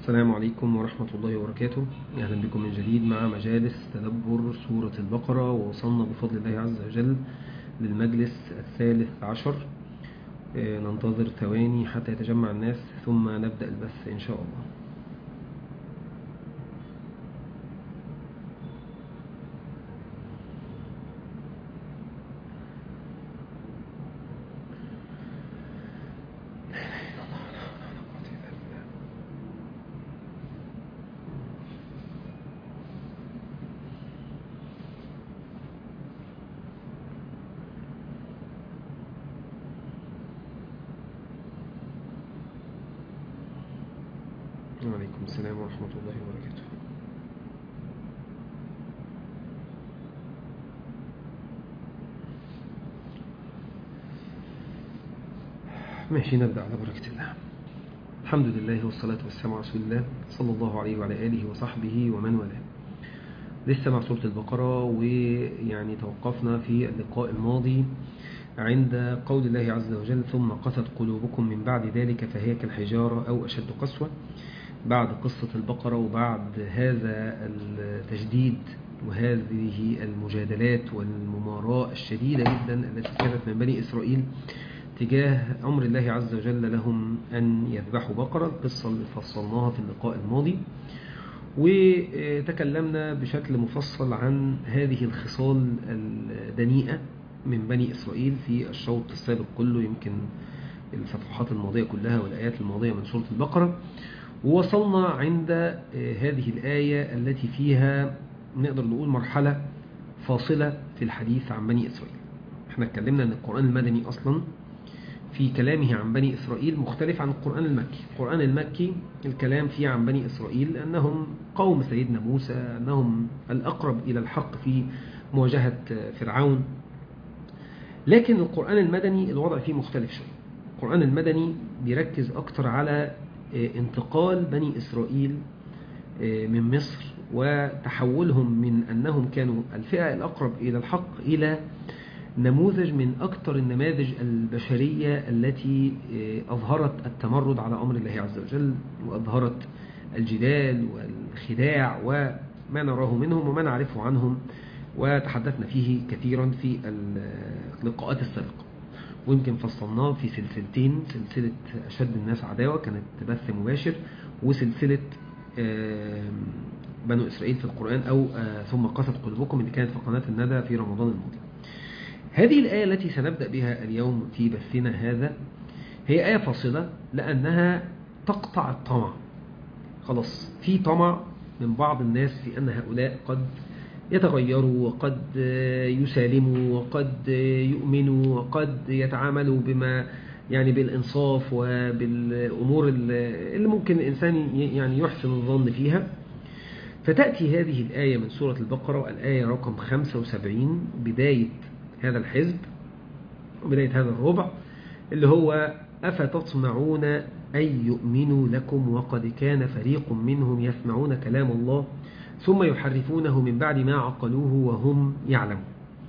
السلام عليكم ورحمة الله وبركاته أهلا بكم من جديد مع مجالس تدبر سورة البقرة ووصلنا بفضل الله عز وجل للمجلس الثالث عشر آه، ننتظر ثواني حتى يتجمع الناس ثم نبدأ البث إن شاء الله وعليكم السلام ورحمة الله وبركاته ماشي نبدأ على بركة الله الحمد لله والصلاة والسلام على رسول الله صلى الله عليه وعلى آله وصحبه ومن والاه لسه مع سورة البقرة ويعني توقفنا في اللقاء الماضي عند قول الله عز وجل ثم قست قلوبكم من بعد ذلك فهي كالحجارة أو أشد قسوة بعد قصة البقرة وبعد هذا التجديد وهذه المجادلات والمماراة الشديدة جدا التي كانت من بني إسرائيل تجاه أمر الله عز وجل لهم أن يذبحوا بقرة القصة اللي فصلناها في اللقاء الماضي وتكلمنا بشكل مفصل عن هذه الخصال الدنيئة من بني إسرائيل في الشوط السابق كله يمكن الصفحات الماضية كلها والآيات الماضية من سورة البقرة ووصلنا عند هذه الآية التي فيها نقدر نقول مرحلة فاصلة في الحديث عن بني إسرائيل احنا اتكلمنا أن القرآن المدني أصلا في كلامه عن بني إسرائيل مختلف عن القرآن المكي القرآن المكي الكلام فيه عن بني إسرائيل أنهم قوم سيدنا موسى أنهم الأقرب إلى الحق في مواجهة فرعون لكن القرآن المدني الوضع فيه مختلف شوية القرآن المدني بيركز أكتر على انتقال بني إسرائيل من مصر وتحولهم من أنهم كانوا الفئة الأقرب إلى الحق إلى نموذج من أكثر النماذج البشرية التي أظهرت التمرد على أمر الله عز وجل وأظهرت الجدال والخداع وما نراه منهم وما نعرفه عنهم وتحدثنا فيه كثيرا في اللقاءات السابقة ويمكن فصلناه في سلسلتين سلسلة أشد الناس عداوة كانت بث مباشر وسلسلة بنو إسرائيل في القرآن أو ثم قست قلوبكم اللي كانت في قناة الندى في رمضان الماضي هذه الآية التي سنبدأ بها اليوم في بثنا هذا هي آية فاصلة لأنها تقطع الطمع خلاص في طمع من بعض الناس في أن هؤلاء قد يتغيروا وقد يسالموا وقد يؤمنوا وقد يتعاملوا بما يعني بالإنصاف وبالأمور اللي ممكن الإنسان يعني يحسن الظن فيها فتأتي هذه الآية من سورة البقرة الآية رقم 75 بداية هذا الحزب وبداية هذا الربع اللي هو أفتطمعون أن يؤمنوا لكم وقد كان فريق منهم يسمعون كلام الله ثم يحرفونه من بعد ما عقلوه وهم يعلمون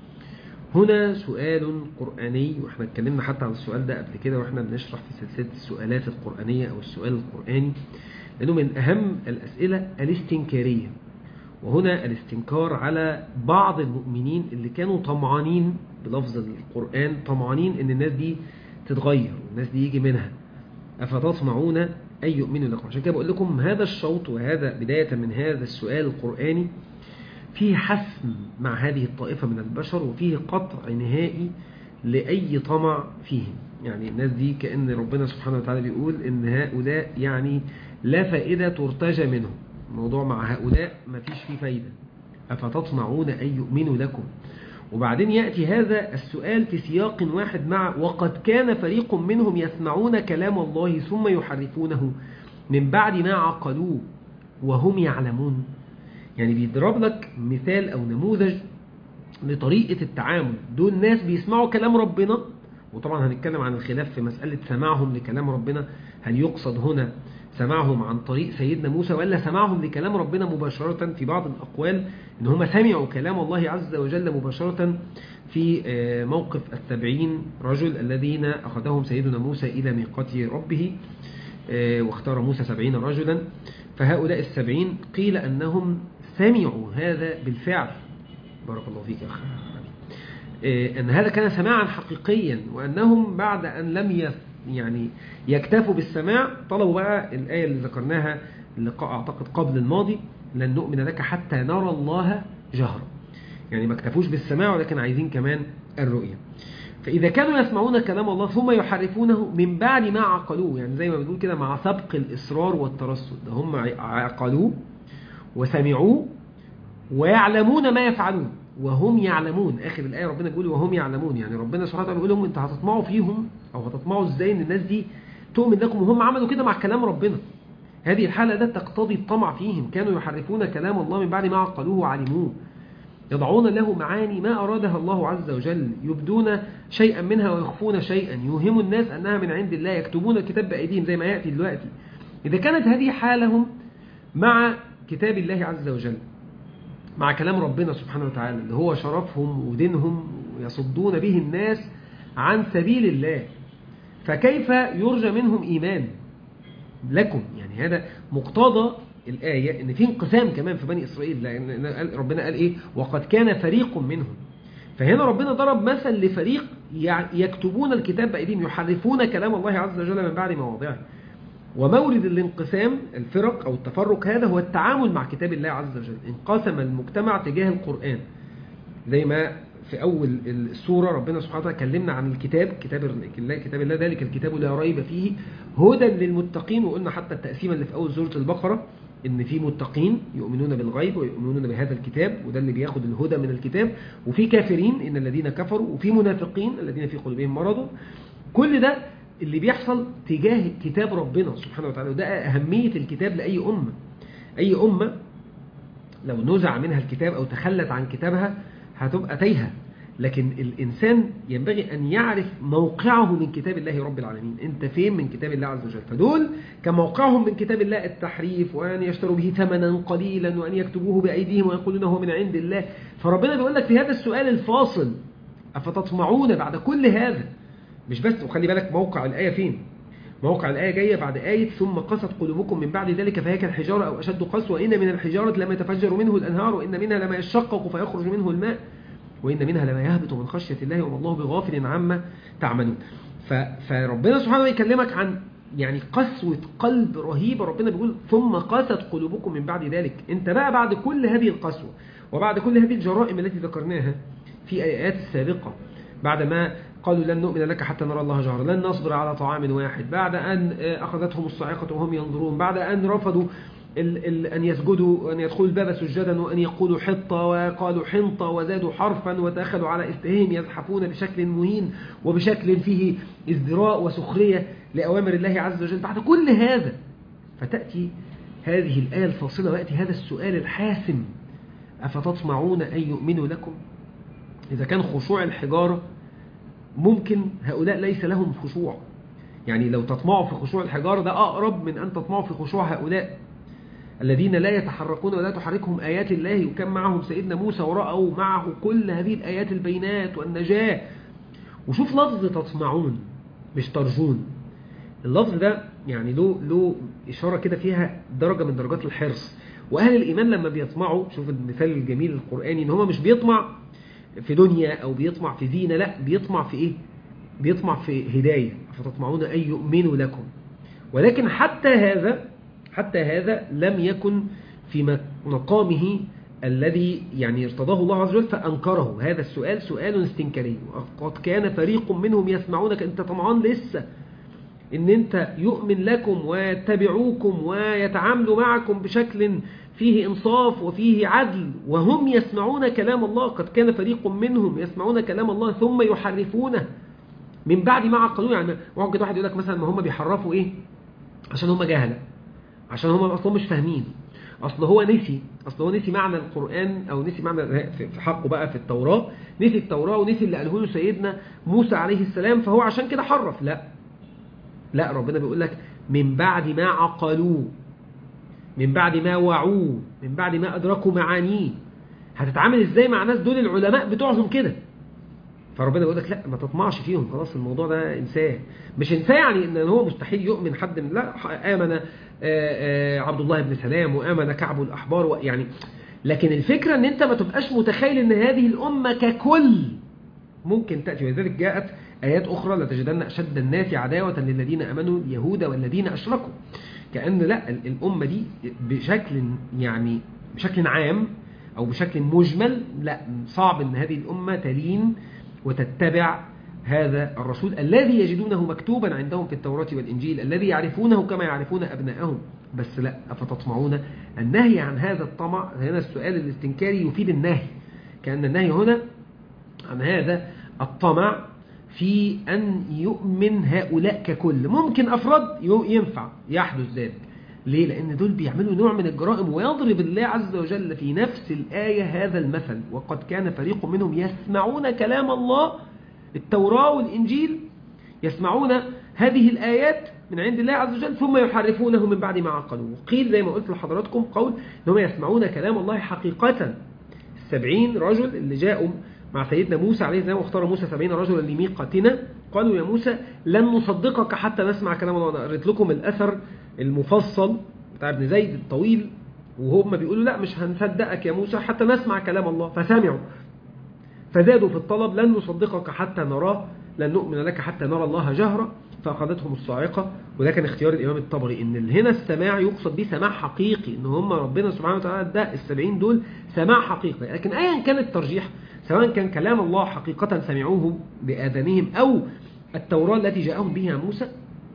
هنا سؤال قرآني واحنا اتكلمنا حتى عن السؤال ده قبل كده واحنا بنشرح في سلسلة السؤالات القرآنية أو السؤال القرآني لأنه من أهم الأسئلة الاستنكارية وهنا الاستنكار على بعض المؤمنين اللي كانوا طمعانين بلفظ القرآن طمعانين ان الناس دي تتغير والناس دي يجي منها أفتطمعون أن يؤمنوا لكم عشان كده بقول لكم هذا الشوط وهذا بداية من هذا السؤال القرآني فيه حسم مع هذه الطائفة من البشر وفيه قطع نهائي لأي طمع فيهم يعني الناس دي كأن ربنا سبحانه وتعالى بيقول إن هؤلاء يعني لا فائدة ترتجى منهم الموضوع مع هؤلاء ما فيش فيه فايدة أفتطمعون أن يؤمنوا لكم وبعدين يأتي هذا السؤال في سياق واحد مع وقد كان فريق منهم يسمعون كلام الله ثم يحرفونه من بعد ما عقلوه وهم يعلمون يعني بيضرب لك مثال أو نموذج لطريقة التعامل دول ناس بيسمعوا كلام ربنا وطبعا هنتكلم عن الخلاف في مسألة سماعهم لكلام ربنا هل يقصد هنا سماعهم عن طريق سيدنا موسى ولا سماعهم لكلام ربنا مباشرة في بعض الأقوال إن هم سمعوا كلام الله عز وجل مباشرة في موقف السبعين رجل الذين أخذهم سيدنا موسى إلى ميقات ربه آه، واختار موسى سبعين رجلا فهؤلاء السبعين قيل أنهم سمعوا هذا بالفعل بارك الله فيك يا أخي آه، أن هذا كان سماعا حقيقيا وأنهم بعد أن لم يس- يعني يكتفوا بالسماع طلبوا بقى الآية اللي ذكرناها اللقاء أعتقد قبل الماضي لن نؤمن لك حتى نرى الله جهرا يعني ما اكتفوش بالسماع ولكن عايزين كمان الرؤية فإذا كانوا يسمعون كلام الله ثم يحرفونه من بعد ما عقلوه يعني زي ما بنقول كده مع سبق الإصرار والترصد ده هم عقلوه وسمعوه ويعلمون ما يفعلون وهم يعلمون آخر الآية ربنا بيقول وهم يعلمون يعني ربنا سبحانه وتعالى بيقول لهم أنت هتطمعوا فيهم أو هتطمعوا إزاي إن الناس دي تؤمن لكم وهم عملوا كده مع كلام ربنا هذه الحالة ده تقتضي الطمع فيهم كانوا يحرفون كلام الله من بعد ما عقلوه وعلموه يضعون له معاني ما أرادها الله عز وجل يبدون شيئا منها ويخفون شيئا يوهم الناس أنها من عند الله يكتبون الكتاب بأيديهم زي ما يأتي دلوقتي إذا كانت هذه حالهم مع كتاب الله عز وجل مع كلام ربنا سبحانه وتعالى اللي هو شرفهم ودينهم ويصدون به الناس عن سبيل الله فكيف يرجى منهم إيمان لكم يعني هذا مقتضى الآية إن في انقسام كمان في بني إسرائيل لأن قال- ربنا قال إيه وقد كان فريق منهم فهنا ربنا ضرب مثل لفريق يع- يكتبون الكتاب بأيديهم يحرفون كلام الله عز وجل من بعد مواضعه ومورد الانقسام الفرق أو التفرق هذا هو التعامل مع كتاب الله عز وجل انقسم المجتمع تجاه القرآن زي ما في أول السورة ربنا سبحانه وتعالى كلمنا عن الكتاب كتاب الله كتاب الله ذلك الكتاب لا ريب فيه هدى للمتقين وقلنا حتى التقسيمة اللي في أول سورة البقرة إن في متقين يؤمنون بالغيب ويؤمنون بهذا الكتاب وده اللي بياخد الهدى من الكتاب وفي كافرين إن الذين كفروا وفي منافقين الذين في قلوبهم مرض كل ده اللي بيحصل تجاه كتاب ربنا سبحانه وتعالى وده أهمية الكتاب لأي أمة أي أمة لو نزع منها الكتاب أو تخلت عن كتابها هتبقى تايهة لكن الإنسان ينبغي أن يعرف موقعه من كتاب الله رب العالمين أنت فين من كتاب الله عز وجل فدول كموقعهم من كتاب الله التحريف وأن يشتروا به ثمنا قليلا وأن يكتبوه بأيديهم ويقولون هو من عند الله فربنا بيقول لك في هذا السؤال الفاصل أفتطمعون بعد كل هذا مش بس وخلي بالك موقع الآية فين موقع الآية جاية بعد آية ثم قست قلوبكم من بعد ذلك فهي كالحجارة أو أشد قسوة وإن من الحجارة لما يتفجر منه الأنهار وإن منها لما يشقق فيخرج منه الماء وإن منها لما يهبط من خشية الله وما الله بغافل عما تعملون ف... فربنا سبحانه وتعالى يكلمك عن يعني قسوة قلب رهيبة ربنا بيقول ثم قست قلوبكم من بعد ذلك انت بقى بعد كل هذه القسوة وبعد كل هذه الجرائم التي ذكرناها في آيات السابقة بعد ما قالوا لن نؤمن لك حتى نرى الله جهرا لن نصبر على طعام واحد بعد أن أخذتهم الصاعقة وهم ينظرون بعد أن رفضوا ال ال أن يسجدوا وأن يدخلوا الباب سجدا وأن يقولوا حطة وقالوا حنطة وزادوا حرفا وتأخذوا على إستههم يزحفون بشكل مهين وبشكل فيه ازدراء وسخرية لأوامر الله عز وجل بعد كل هذا فتأتي هذه الآية الفاصلة ويأتي هذا السؤال الحاسم أفتطمعون أن يؤمنوا لكم إذا كان خشوع الحجارة ممكن هؤلاء ليس لهم خشوع يعني لو تطمعوا في خشوع الحجارة ده أقرب من أن تطمعوا في خشوع هؤلاء الذين لا يتحركون ولا تحركهم آيات الله وكان معهم سيدنا موسى ورأوا معه كل هذه الآيات البينات والنجاة وشوف لفظ تطمعون مش ترجون اللفظ ده يعني له له إشارة كده فيها درجة من درجات الحرص وأهل الإيمان لما بيطمعوا شوف المثال الجميل القرآني إن هو مش بيطمع في دنيا أو بيطمع في زينة لا بيطمع في إيه بيطمع في هداية فتطمعون أن يؤمنوا لكم ولكن حتى هذا حتى هذا لم يكن في مقامه الذي يعني ارتضاه الله عز وجل فأنكره هذا السؤال سؤال استنكاري وقد كان فريق منهم يسمعونك أنت طمعان لسه ان انت يؤمن لكم ويتبعوكم ويتعاملوا معكم بشكل فيه انصاف وفيه عدل وهم يسمعون كلام الله قد كان فريق منهم يسمعون كلام الله ثم يحرفونه من بعد ما عقلوه يعني ممكن واحد يقول لك مثلا ما هم بيحرفوا ايه عشان هم جهله عشان هم اصلا مش فاهمين اصل هو نسي اصل هو نسي معنى القرآن او نسي معنى في حقه بقى في التوراة نسي التوراة ونسي اللي قاله له سيدنا موسى عليه السلام فهو عشان كده حرف لا لا ربنا بيقول لك من بعد ما عقلوه من بعد ما وعوه من بعد ما أدركوا معانيه هتتعامل ازاي مع ناس دول العلماء بتوعهم كده فربنا بيقول لك لا ما تطمعش فيهم خلاص الموضوع ده انساه مش انساه يعني ان هو مستحيل يؤمن حد من لا امن آه، آه، عبد الله بن سلام وامن كعب الاحبار و- يعني لكن الفكره ان انت ما تبقاش متخيل ان هذه الامه ككل ممكن تأتي ولذلك جاءت آيات أخرى لتجدن أشد الناس عداوة للذين أمنوا اليهود والذين أشركوا كأن لا ال- الأمة دي بشكل يعني بشكل عام أو بشكل مجمل لا صعب أن هذه الأمة تلين وتتبع هذا الرسول الذي يجدونه مكتوبا عندهم في التوراة والإنجيل الذي يعرفونه كما يعرفون أبناءهم بس لا أفتطمعون النهي عن هذا الطمع هنا السؤال الاستنكاري يفيد النهي كأن النهي هنا عن هذا الطمع في أن يؤمن هؤلاء ككل ممكن أفراد يو- ينفع يحدث ذلك ليه؟ لأن دول بيعملوا نوع من الجرائم ويضرب الله عز وجل في نفس الآية هذا المثل وقد كان فريق منهم يسمعون كلام الله التوراة والإنجيل يسمعون هذه الآيات من عند الله عز وجل ثم يحرفونه من بعد ما عقلوه قيل زي ما قلت لحضراتكم قول أنهم يسمعون كلام الله حقيقة السبعين رجل اللي جاءوا مع سيدنا موسى عليه السلام واختار موسى سبعين رجلا لميقاتنا قالوا يا موسى لن نصدقك حتى نسمع كلام الله أنا قريت لكم الأثر المفصل بتاع ابن زيد الطويل وهم بيقولوا لا مش هنصدقك يا موسى حتى نسمع كلام الله فسمعوا فزادوا في الطلب لن نصدقك حتى نراه لن نؤمن لك حتى نرى الله جهرة فأخذتهم الصاعقة وده كان اختيار الإمام الطبري إن هنا السماع يقصد به سماع حقيقي إن هم ربنا سبحانه وتعالى ده السبعين دول سماع حقيقي لكن أيا كان الترجيح سواء كان كلام الله حقيقة سمعوه بآذانهم أو التوراة التي جاءهم بها موسى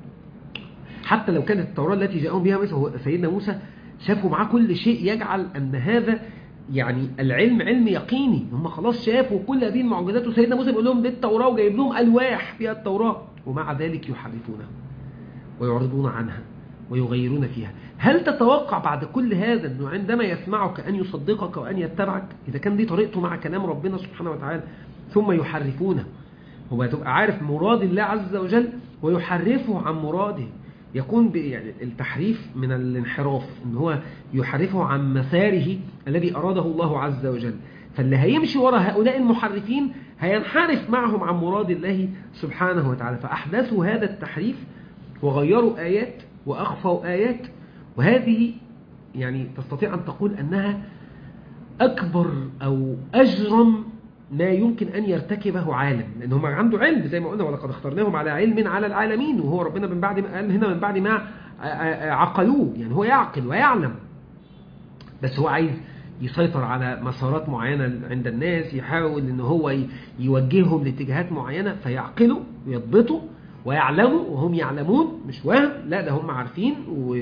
حتى لو كانت التوراة التي جاءهم بها موسى هو سيدنا موسى شافوا معاه كل شيء يجعل أن هذا يعني العلم علم يقيني هم خلاص شافوا كل هذه المعجزات وسيدنا موسى بيقول لهم دي التوراة وجايب لهم ألواح فيها التوراة ومع ذلك يحرفونها ويعرضون عنها ويغيرون فيها هل تتوقع بعد كل هذا أنه عندما يسمعك أن يصدقك وأن يتبعك إذا كان دي طريقته مع كلام ربنا سبحانه وتعالى ثم يحرفونه هو تبقى عارف مراد الله عز وجل ويحرفه عن مراده يكون ب- يعني التحريف من الانحراف ان هو يحرفه عن مساره الذي اراده الله عز وجل فاللي هيمشي وراء هؤلاء المحرفين هينحرف معهم عن مراد الله سبحانه وتعالى فاحدثوا هذا التحريف وغيروا ايات واخفوا ايات وهذه يعني تستطيع ان تقول انها أكبر أو أجرم ما يمكن أن يرتكبه عالم لأن هم عنده علم زي ما قلنا ولقد اخترناهم على علم على العالمين وهو ربنا من بعد ما قال هنا من بعد ما عقلوه يعني هو يعقل ويعلم بس هو عايز يسيطر على مسارات معينة عند الناس يحاول ان هو ي- يوجههم لاتجاهات معينة فيعقلوا ويضبطوا ويعلموا وهم يعلمون مش وهم لا ده هم عارفين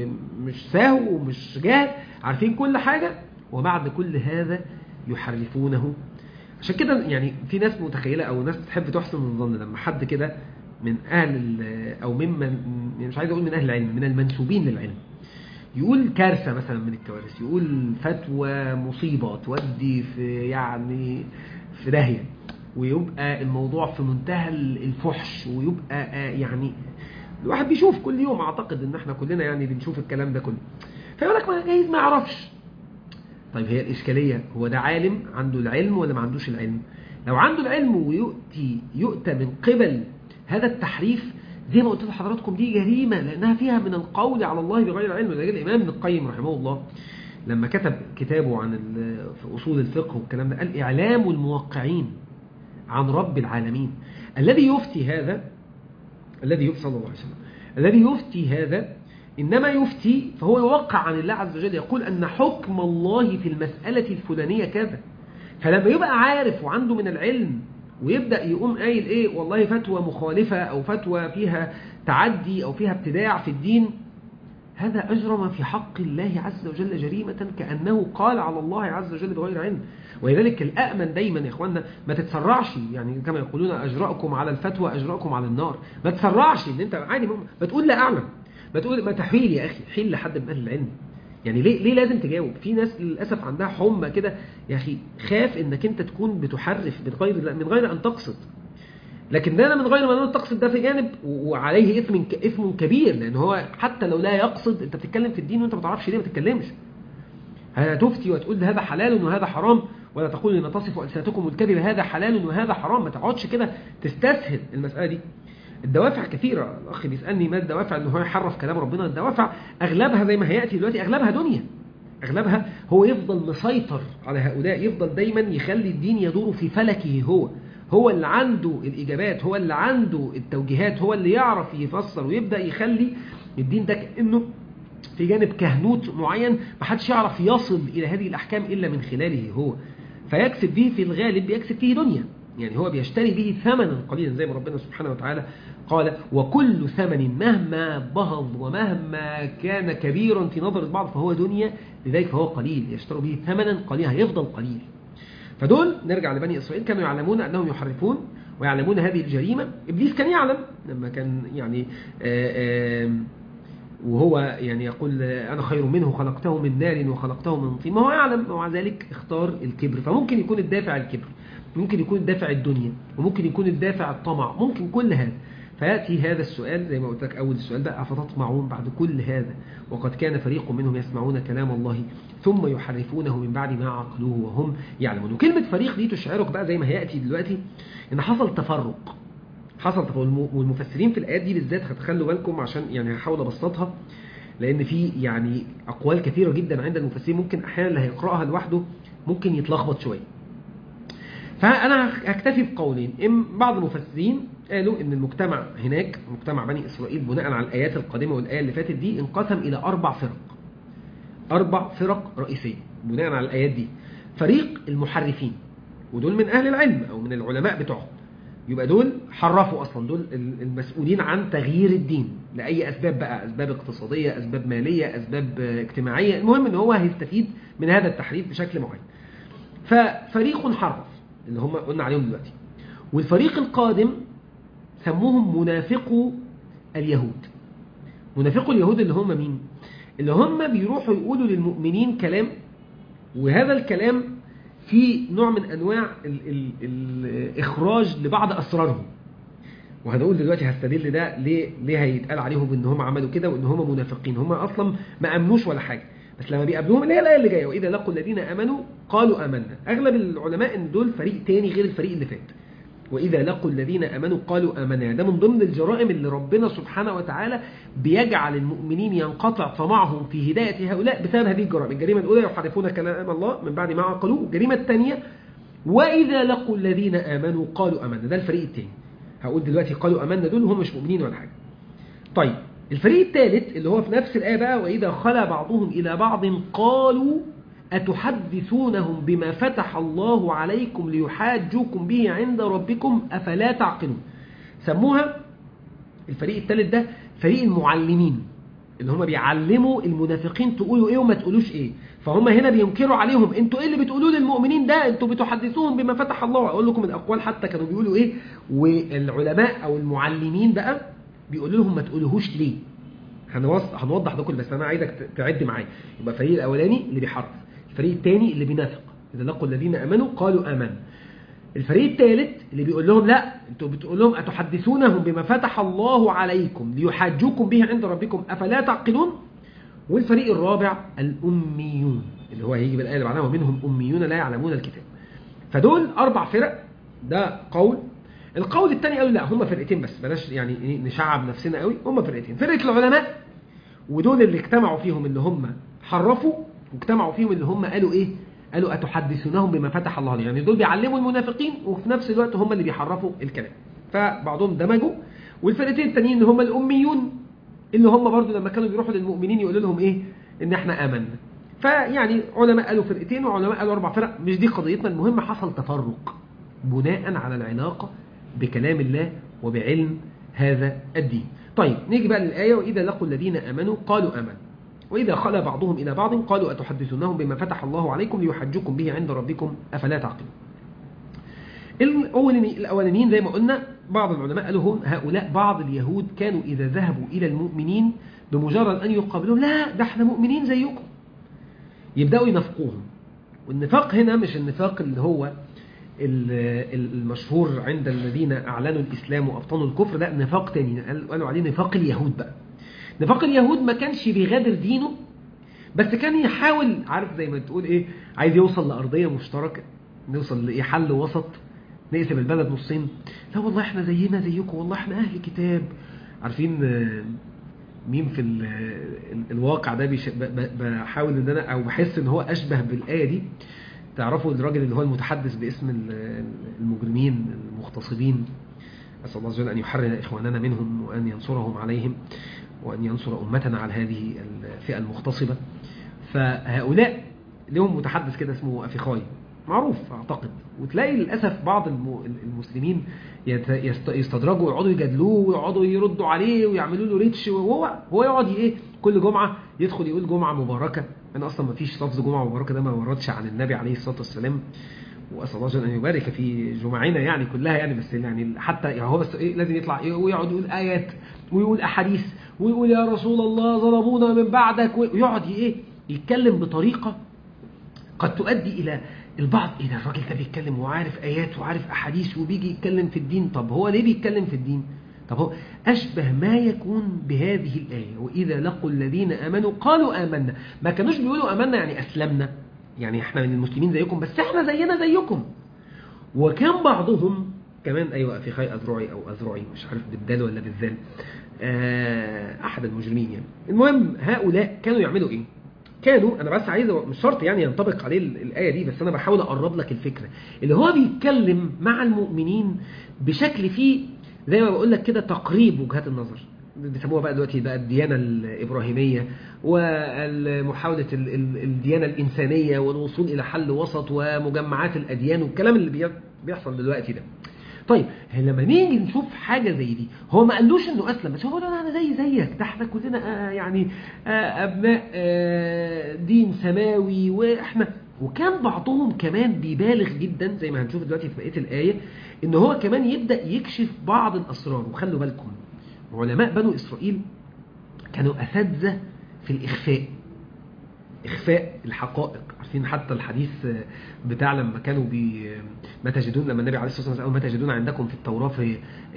ومش ساهو ومش جاهل عارفين كل حاجة وبعد كل هذا يحرفونه عشان كده يعني في ناس متخيلة او ناس بتحب تحسن الظن لما حد كده من اهل ال- او ممن مش عايز اقول من اهل العلم من المنسوبين للعلم يقول كارثة مثلا من الكوارث يقول فتوى مصيبة تودي في يعني في داهية ويبقى الموضوع في منتهى الفحش ويبقى آه يعني الواحد بيشوف كل يوم اعتقد ان احنا كلنا يعني بنشوف الكلام ده كله فيقول لك ما جايز ما يعرفش طيب هي الإشكالية هو ده عالم عنده العلم ولا ما عندوش العلم لو عنده العلم ويؤتي يؤتى من قبل هذا التحريف زي ما قلت لحضراتكم دي جريمة لأنها فيها من القول على الله بغير علم لذلك الإمام ابن القيم رحمه الله لما كتب كتابه عن ال- في أصول الفقه والكلام ده قال إعلام الموقعين عن رب العالمين الذي يفتي هذا الذي يفتي صلى الله عليه وسلم الذي يفتي هذا إنما يفتي فهو يوقع عن الله عز وجل يقول أن حكم الله في المسألة الفلانية كذا فلما يبقى عارف وعنده من العلم ويبدأ يقوم قايل إيه والله فتوى مخالفة أو فتوى فيها تعدي أو فيها ابتداع في الدين هذا أجرم في حق الله عز وجل جريمة كأنه قال على الله عز وجل بغير علم ولذلك الأأمن دايما يا إخواننا ما تتسرعش يعني كما يقولون أجرأكم على الفتوى أجرأكم على النار ما تتسرعش إن أنت عادي ما ما تقول لا أعلم ما تقول ما تحيل يا أخي حيل لحد من أهل العلم يعني ليه ليه لازم تجاوب في ناس للاسف عندها حمى كده يا اخي خاف انك انت تكون بتحرف من غير من غير ان تقصد لكن ده من غير ما ان تقصد ده في جانب وعليه اثم اثم كبير لان هو حتى لو لا يقصد انت بتتكلم في الدين وانت ما تعرفش ليه ما تتكلمش هتفتي وتقول ده هذا حلال وهذا حرام ولا تقولوا لما تصف ألسنتكم الكذب هذا حلال وهذا حرام ما تقعدش كده تستسهل المسألة دي الدوافع كثيرة الأخ بيسألني ما الدوافع إن هو يحرف كلام ربنا الدوافع أغلبها زي ما هيأتي دلوقتي أغلبها دنيا أغلبها هو يفضل مسيطر على هؤلاء يفضل دايما يخلي الدين يدور في فلكه هو هو اللي عنده الإجابات هو اللي عنده التوجيهات هو اللي يعرف يفسر ويبدأ يخلي الدين ده كأنه في جانب كهنوت معين ما حدش يعرف يصل إلى هذه الأحكام إلا من خلاله هو فيكسب به في الغالب يكسب فيه دنيا يعني هو بيشتري به ثمنا قليلا زي ما ربنا سبحانه وتعالى قال وكل ثمن مهما بهض ومهما كان كبيرا في نظر البعض فهو دنيا لذلك فهو قليل يشتروا به ثمنا قليلا هيفضل قليل فدول نرجع لبني إسرائيل كانوا يعلمون أنهم يحرفون ويعلمون هذه الجريمة إبليس كان يعلم لما كان يعني آآ آآ وهو يعني يقول أنا خير منه خلقته من نار وخلقته من طين ما هو يعلم ومع ذلك اختار الكبر فممكن يكون الدافع الكبر ممكن يكون الدافع الدنيا وممكن يكون الدافع الطمع ممكن كل هذا فيأتي هذا السؤال زي ما قلت لك أول السؤال ده أفتطمعون بعد كل هذا وقد كان فريق منهم يسمعون كلام الله ثم يحرفونه من بعد ما عقلوه وهم يعلمون وكلمة فريق دي تشعرك بقى زي ما هيأتي دلوقتي إن حصل تفرق حصل تفرق والمفسرين في الآيات دي بالذات هتخلوا بالكم عشان يعني هحاول أبسطها لأن في يعني أقوال كثيرة جدا عند المفسرين ممكن أحيانا اللي هيقرأها لوحده ممكن يتلخبط شوية فأنا هكتفي بقولين إن بعض المفسرين قالوا إن المجتمع هناك مجتمع بني إسرائيل بناء على الآيات القادمة والآية اللي فاتت دي انقسم إلى أربع فرق أربع فرق رئيسية بناء على الآيات دي فريق المحرفين ودول من أهل العلم أو من العلماء بتوعهم يبقى دول حرفوا أصلا دول المسؤولين عن تغيير الدين لأي أسباب بقى أسباب اقتصادية أسباب مالية أسباب اجتماعية المهم إن هو هيستفيد من هذا التحريف بشكل معين ففريق حرف اللي هم قلنا عليهم دلوقتي والفريق القادم سموهم منافقو اليهود منافقو اليهود اللي هم مين اللي هم بيروحوا يقولوا للمؤمنين كلام وهذا الكلام فيه نوع من انواع ال ال الاخراج لبعض اسرارهم وهنقول دلوقتي هستدل ده ليه ليه هيتقال عليهم ان هم عملوا كده وان هم منافقين هم اصلا ما امنوش ولا حاجه بس لما بيقابلوهم اللي هي الايه اللي جايه واذا لقوا الذين امنوا قالوا امنا اغلب العلماء ان دول فريق تاني غير الفريق اللي فات واذا لقوا الذين امنوا قالوا امنا ده من ضمن الجرائم اللي ربنا سبحانه وتعالى بيجعل المؤمنين ينقطع طمعهم في هدايه هؤلاء بسبب هذه الجرائم الجريمه الاولى يحرفون كلام الله من بعد ما عقلوه الجريمه الثانيه واذا لقوا الذين امنوا قالوا امنا ده الفريق الثاني هقول دلوقتي قالوا امنا دول هم مش مؤمنين ولا حاجه طيب الفريق الثالث اللي هو في نفس الآية بقى وإذا خلا بعضهم إلى بعض قالوا أتحدثونهم بما فتح الله عليكم ليحاجوكم به عند ربكم أفلا تعقلون سموها الفريق الثالث ده فريق المعلمين اللي هم بيعلموا المنافقين تقولوا ايه وما تقولوش ايه فهم هنا بينكروا عليهم انتوا ايه اللي بتقولوه للمؤمنين ده انتوا بتحدثوهم بما فتح الله اقول لكم الاقوال حتى كانوا بيقولوا ايه والعلماء او المعلمين بقى بيقولوا لهم ما تقولوهوش ليه هنوضح ده كله بس انا عايزك تعد معايا يبقى الفريق الاولاني اللي بيحرف الفريق الثاني اللي بينافق اذا لقوا الذين امنوا قالوا امنا الفريق الثالث اللي بيقول لهم لا انتوا بتقول لهم اتحدثونهم بما فتح الله عليكم ليحاجوكم به عند ربكم افلا تعقلون والفريق الرابع الاميون اللي هو هيجي بالايه اللي بعدها ومنهم اميون لا يعلمون الكتاب فدول اربع فرق ده قول القول الثاني قالوا لا هم فرقتين بس بلاش يعني نشعب نفسنا قوي هم فرقتين فرقه العلماء ودول اللي اجتمعوا فيهم اللي هم حرفوا واجتمعوا فيهم اللي هم قالوا ايه قالوا اتحدثونهم بما فتح الله عليهم يعني دول بيعلموا المنافقين وفي نفس الوقت هم اللي بيحرفوا الكلام فبعضهم دمجوا والفرقتين التانيين اللي هم الاميون اللي هم برضو لما كانوا بيروحوا للمؤمنين يقولوا لهم ايه ان احنا امنا فيعني علماء قالوا فرقتين وعلماء قالوا اربع فرق مش دي قضيتنا المهم حصل تفرق بناء على العلاقه بكلام الله وبعلم هذا الدين طيب نيجي بقى للآية وإذا لقوا الذين أمنوا قالوا أمن وإذا خلى بعضهم إلى بعض قالوا أتحدثونهم بما فتح الله عليكم ليحجكم به عند ربكم أفلا تعقلون الأولانيين زي ما قلنا بعض العلماء قالوا هم هؤلاء بعض اليهود كانوا إذا ذهبوا إلى المؤمنين بمجرد أن يقابلون لا ده احنا مؤمنين زيكم يبدأوا ينافقوهم والنفاق هنا مش النفاق اللي هو المشهور عند الذين أعلنوا الإسلام وأبطنوا الكفر ده نفاق تاني قالوا عليه نفاق اليهود بقى نفاق اليهود ما كانش بيغادر دينه بس كان يحاول عارف زي ما تقول ايه عايز يوصل لأرضية مشتركة نوصل لايه حل وسط نقسم البلد نصين لا والله احنا زينا زيكم والله احنا اهل كتاب عارفين آه، مين في ال- ال- الواقع ده بيش- ب- ب- بحاول ان انا او بحس ان هو اشبه بالايه دي تعرفوا الراجل اللي هو المتحدث باسم ال- المجرمين المغتصبين أسأل الله عز وجل أن يحرر إخواننا منهم وأن ينصرهم عليهم وأن ينصر أمتنا على هذه الفئة المغتصبة فهؤلاء لهم متحدث كده اسمه أفيخاي معروف أعتقد وتلاقي للأسف بعض الم- المسلمين يت- يست- يستدرجوا ويقعدوا يجادلوه ويقعدوا يردوا عليه ويعملوا له ريتش وهو هو يقعد ايه كل جمعة يدخل يقول جمعة مباركة أنا أصلا ما فيش لفظ جمعة مباركة ده ما وردش عن النبي عليه الصلاة والسلام واسال الله جل ان يبارك في جمعنا يعني كلها يعني بس يعني حتى يعني هو بس ايه لازم يطلع إيه ويقعد يقول ايات ويقول احاديث ويقول يا رسول الله ظلمونا من بعدك ويقعد ايه يتكلم بطريقه قد تؤدي الى البعض ايه ده الراجل ده بيتكلم وعارف ايات وعارف احاديث وبيجي يتكلم في الدين طب هو ليه بيتكلم في الدين طب هو اشبه ما يكون بهذه الايه واذا لقوا الذين امنوا قالوا امنا ما كانوش بيقولوا امنا يعني اسلمنا يعني احنا من المسلمين زيكم بس احنا زينا زيكم وكان بعضهم كمان ايوه في خي اذرعي او اذرعي مش عارف بالدال ولا بالذال آه، احد المجرمين يعني المهم هؤلاء كانوا يعملوا ايه كانوا انا بس عايز مش شرط يعني ينطبق عليه ال- الايه دي بس انا بحاول اقرب لك الفكره اللي هو بيتكلم مع المؤمنين بشكل فيه زي ما بقول لك كده تقريب وجهات النظر بيسموها بقى دلوقتي بقى الديانه الابراهيميه ومحاوله ال- ال- الديانه الانسانيه والوصول الى حل وسط ومجمعات الاديان والكلام اللي بي- بيحصل دلوقتي ده طيب لما نيجي نشوف حاجة زي دي هو ما قالوش انه اسلم بس هو قال انا زي زيك ده احنا كلنا آه يعني آه ابناء آه دين سماوي واحنا وكان بعضهم كمان بيبالغ جدا زي ما هنشوف دلوقتي في بقية الآية ان هو كمان يبدأ يكشف بعض الاسرار وخلوا بالكم علماء بنو اسرائيل كانوا اساتذة في الاخفاء إخفاء الحقائق عارفين حتى الحديث بتاع لما كانوا بي ما تجدون لما النبي عليه الصلاة والسلام قال ما تجدون عندكم في التوراة في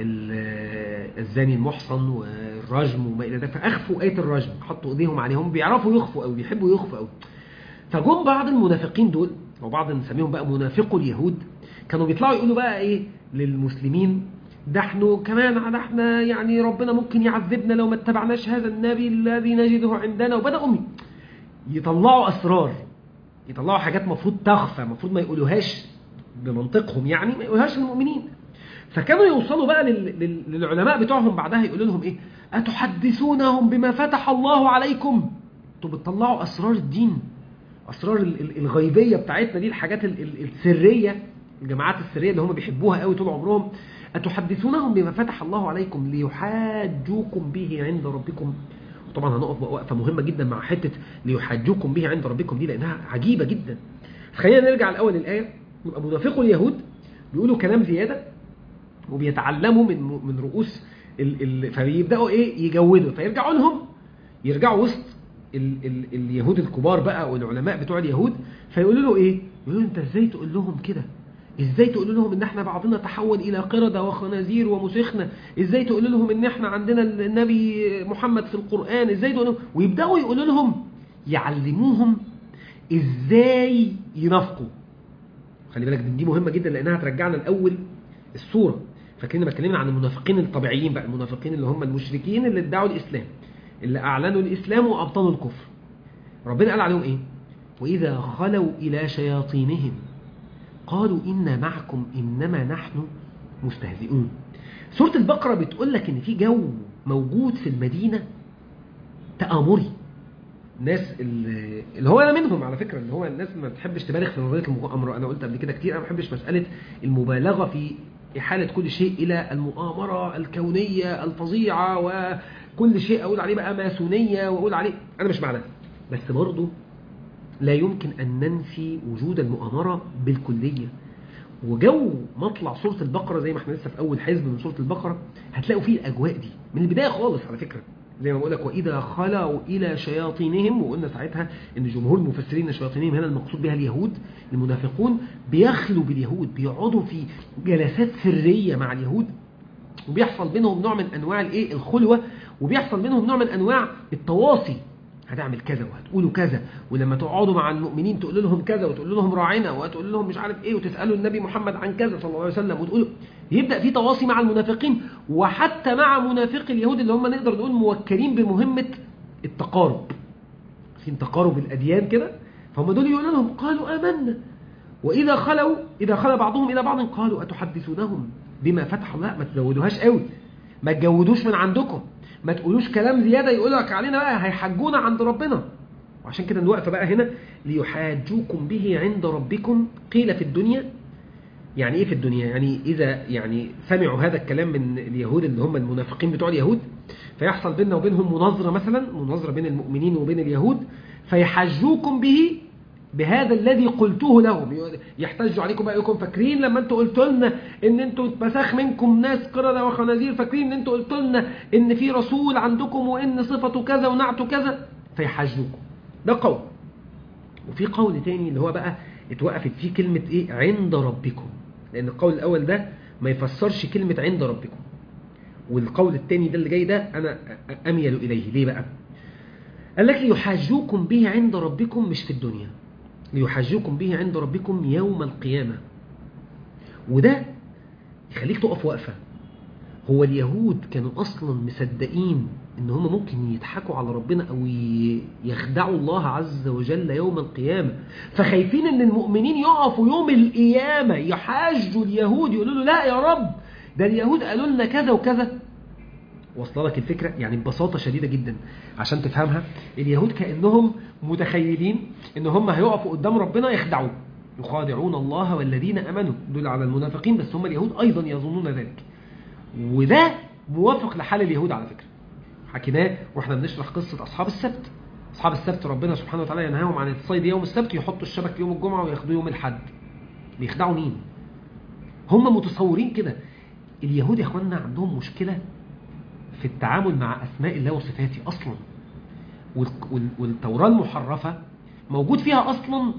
ال- الزاني المحصن والرجم وما إلى ذلك فأخفوا آية الرجم حطوا إيديهم عليهم بيعرفوا يخفوا أو بيحبوا يخفوا أو فجم بعض المنافقين دول أو بعض نسميهم بقى منافقوا اليهود كانوا بيطلعوا يقولوا بقى إيه للمسلمين ده احنا كمان ده احنا يعني ربنا ممكن يعذبنا لو ما اتبعناش هذا النبي الذي نجده عندنا وبدأوا يطلعوا اسرار يطلعوا حاجات مفروض تخفى مفروض ما يقولوهاش بمنطقهم يعني ما يقولوهاش للمؤمنين فكانوا يوصلوا بقى لل... لل... للعلماء بتوعهم بعدها يقولوا لهم ايه اتحدثونهم بما فتح الله عليكم انتوا بتطلعوا اسرار الدين اسرار ال- ال- الغيبيه بتاعتنا دي الحاجات ال- ال- السريه الجماعات السريه اللي هم بيحبوها قوي طول عمرهم اتحدثونهم بما فتح الله عليكم ليحاجوكم به عند ربكم طبعا هنقف وقفه مهمه جدا مع حته ليحاجوكم به عند ربكم دي لانها عجيبه جدا خلينا نرجع الاول للايه يبقى منافقوا اليهود بيقولوا كلام زياده وبيتعلموا من من رؤوس ال ال فبيبداوا ايه يجودوا فيرجعوا لهم يرجعوا وسط ال ال اليهود الكبار بقى والعلماء بتوع اليهود فيقولوا له ايه يقولوا له انت ازاي تقول لهم كده ازاي تقول لهم ان احنا بعضنا تحول الى قردة وخنازير ومسخنة ازاي تقول لهم ان احنا عندنا النبي محمد في القرآن ازاي تقول لهم ويبدأوا يقولوا لهم يعلموهم ازاي ينافقوا خلي بالك دي مهمة جدا لانها هترجعنا الاول الصورة فاكرين لما اتكلمنا عن المنافقين الطبيعيين بقى المنافقين اللي هم المشركين اللي ادعوا الاسلام اللي اعلنوا الاسلام وابطنوا الكفر ربنا قال عليهم ايه واذا خلوا الى شياطينهم قالوا إنا معكم إنما نحن مستهزئون سورة البقرة بتقول لك إن في جو موجود في المدينة تآمري ناس اللي اللي هو انا منهم على فكره اللي هو الناس ما بتحبش تبالغ في نظريه المؤامره انا قلت قبل كده كتير انا ما بحبش مساله المبالغه في احاله كل شيء الى المؤامره الكونيه الفظيعه وكل شيء اقول عليه بقى ماسونيه واقول عليه انا مش مع ده بس برضه لا يمكن أن ننفي وجود المؤامرة بالكلية وجو مطلع سورة البقرة زي ما احنا لسه في أول حزب من سورة البقرة هتلاقوا فيه الأجواء دي من البداية خالص على فكرة زي ما بقول لك وإذا خلوا إلى شياطينهم وقلنا ساعتها إن جمهور المفسرين شياطينهم هنا المقصود بها اليهود المنافقون بيخلوا باليهود بيقعدوا في جلسات سرية مع اليهود وبيحصل بينهم نوع من أنواع الإيه الخلوة وبيحصل بينهم نوع من أنواع التواصي هتعمل كذا وهتقولوا كذا ولما تقعدوا مع المؤمنين تقول لهم كذا وتقول لهم راعنا وتقول لهم مش عارف ايه وتسالوا النبي محمد عن كذا صلى الله عليه وسلم وتقولوا يبدا في تواصي مع المنافقين وحتى مع منافقي اليهود اللي هم نقدر نقول موكلين بمهمه التقارب في تقارب الاديان كده فهم دول يقولوا لهم قالوا امنا واذا خلوا اذا خلى بعضهم الى بعض قالوا اتحدثونهم بما فتح الله ما تزودوهاش قوي ما تجودوش من عندكم ما تقولوش كلام زياده يقول لك علينا بقى هيحجونا عند ربنا وعشان كده الوقفه بقى هنا ليحاجوكم به عند ربكم قيل في الدنيا يعني ايه في الدنيا يعني اذا يعني سمعوا هذا الكلام من اليهود اللي هم المنافقين بتوع اليهود فيحصل بيننا وبينهم مناظره مثلا مناظره بين المؤمنين وبين اليهود فيحجوكم به بهذا الذي قلته لهم يحتجوا عليكم بقى يكون فاكرين لما انتوا قلتوا لنا ان انتوا اتمسخ منكم ناس قردة وخنازير فاكرين ان انتوا قلتوا لنا ان في رسول عندكم وان صفته كذا ونعته كذا فيحجوكم ده قول وفي قول تاني اللي هو بقى اتوقفت فيه كلمة ايه عند ربكم لان القول الاول ده ما يفسرش كلمة عند ربكم والقول التاني ده اللي جاي ده انا اميل اليه ليه بقى قال لك ليحاجوكم به عند ربكم مش في الدنيا ليحاجوكم به عند ربكم يوم القيامة وده يخليك تقف وقفة هو اليهود كانوا أصلا مصدقين إن هم ممكن يضحكوا على ربنا أو يخدعوا الله عز وجل يوم القيامة فخايفين إن المؤمنين يقفوا يوم القيامة يحاجوا اليهود يقولوا له لا يا رب ده اليهود قالوا لنا كذا وكذا واصله لك الفكرة يعني ببساطة شديدة جدا عشان تفهمها اليهود كأنهم متخيلين ان هم هيقفوا قدام ربنا يخدعوه يخادعون الله والذين امنوا دول على المنافقين بس هم اليهود ايضا يظنون ذلك وده موافق لحال اليهود على فكرة حكيناه واحنا بنشرح قصة اصحاب السبت اصحاب السبت ربنا سبحانه وتعالى ينهاهم عن الصيد يوم السبت يحطوا الشبك يوم الجمعة وياخدوه يوم الحد بيخدعوا مين هم متصورين كده اليهود يا اخواننا عندهم مشكلة في التعامل مع أسماء الله وصفاته أصلا والتوراة المحرفة موجود فيها أصلا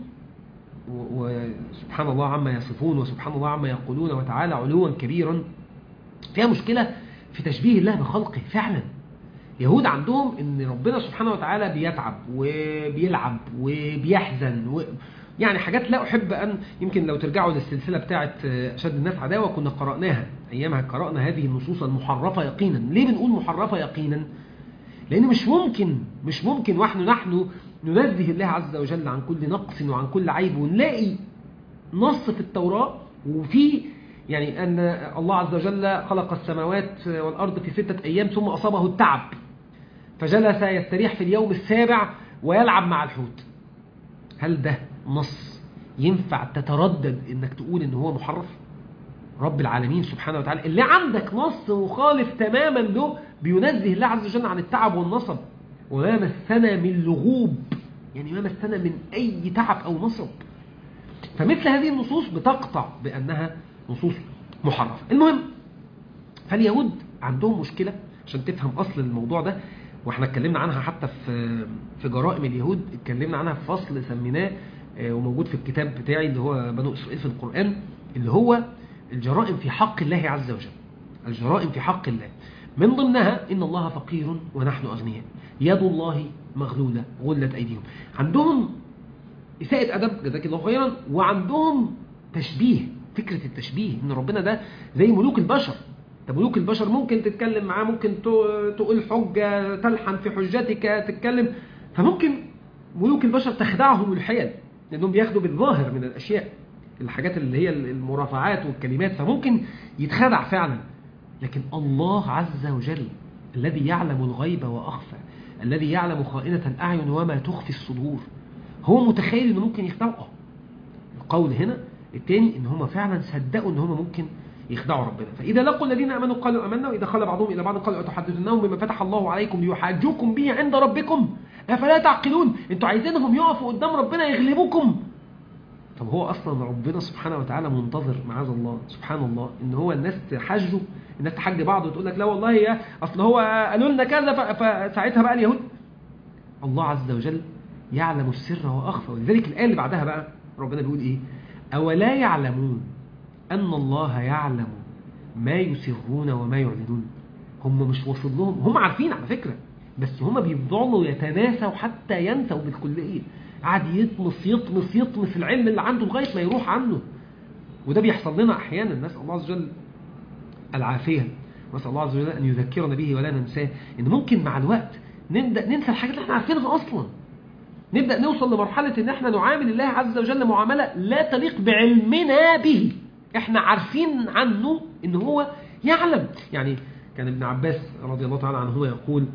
وسبحان الله عما يصفون وسبحان الله عما يقولون وتعالى علوا كبيرا فيها مشكلة في تشبيه الله بخلقه فعلا يهود عندهم ان ربنا سبحانه وتعالى بيتعب وبيلعب وبيحزن و... يعني حاجات لا أحب أن يمكن لو ترجعوا للسلسلة بتاعة أشد الناس عداوة كنا قرأناها أيامها قرأنا هذه النصوص المحرفة يقينا ليه بنقول محرفة يقينا لأن مش ممكن مش ممكن ونحن نحن ننزه الله عز وجل عن كل نقص وعن كل عيب ونلاقي نص في التوراة وفي يعني أن الله عز وجل خلق السماوات والأرض في ستة أيام ثم أصابه التعب فجلس يستريح في اليوم السابع ويلعب مع الحوت هل ده نص ينفع تتردد انك تقول ان هو محرف رب العالمين سبحانه وتعالى اللي عندك نص مخالف تماما له بينزه الله عز وجل عن التعب والنصب وما مسنا من لغوب يعني ما مسنا من اي تعب او نصب فمثل هذه النصوص بتقطع بانها نصوص محرفه المهم فاليهود عندهم مشكله عشان تفهم اصل الموضوع ده واحنا اتكلمنا عنها حتى في في جرائم اليهود اتكلمنا عنها في فصل سميناه وموجود في الكتاب بتاعي اللي هو بنو اسرائيل في القرآن اللي هو الجرائم في حق الله عز وجل الجرائم في حق الله من ضمنها إن الله فقير ونحن أغنياء يد الله مغلولة غلت أيديهم عندهم إساءة أدب جزاك الله خيرا وعندهم تشبيه فكرة التشبيه إن ربنا ده زي ملوك البشر طب ملوك البشر ممكن تتكلم معاه ممكن تقول حجة تلحن في حجتك تتكلم فممكن ملوك البشر تخدعهم الحيل لأنهم بياخدوا بالظاهر من الأشياء الحاجات اللي هي المرافعات والكلمات فممكن يتخدع فعلا لكن الله عز وجل الذي يعلم الغيب وأخفى الذي يعلم خائنة الأعين وما تخفي الصدور هو متخيل أنه ممكن يخدعه القول هنا الثاني ان هم فعلا صدقوا ان هم ممكن يخدعوا ربنا فإذا لقوا الذين آمنوا قالوا آمنا وإذا خلى بعضهم إلى بعض قالوا أتحدثونهم بما فتح الله عليكم ليحاجوكم به عند ربكم أفلا تعقلون أنتوا عايزينهم يقفوا قدام ربنا يغلبوكم طب هو أصلا ربنا سبحانه وتعالى منتظر معاذ الله سبحان الله إن هو الناس تحجوا الناس تحج بعض وتقول لك لا والله يا أصل هو قالوا لنا كذا فساعتها بقى اليهود الله عز وجل يعلم السر وأخفى ولذلك الآية اللي بعدها بقى ربنا بيقول إيه أولا يعلمون أن الله يعلم ما يسرون وما يعلنون هم مش واصل لهم هم عارفين على فكرة بس هما بيفضلوا يتناسوا حتى ينسوا بالكليه قاعد يطمس يطمس يطمس العلم اللي عنده لغايه ما يروح عنه وده بيحصل لنا احيانا نسال الله عز وجل العافيه ونسال الله عز وجل ان يذكرنا به ولا ننساه ان ممكن مع الوقت نبدا ننسى الحاجات اللي احنا عارفينها اصلا نبدا نوصل لمرحله ان احنا نعامل الله عز وجل معامله لا تليق بعلمنا به احنا عارفين عنه ان هو يعلم يعني كان ابن عباس رضي الله تعالى عنه يقول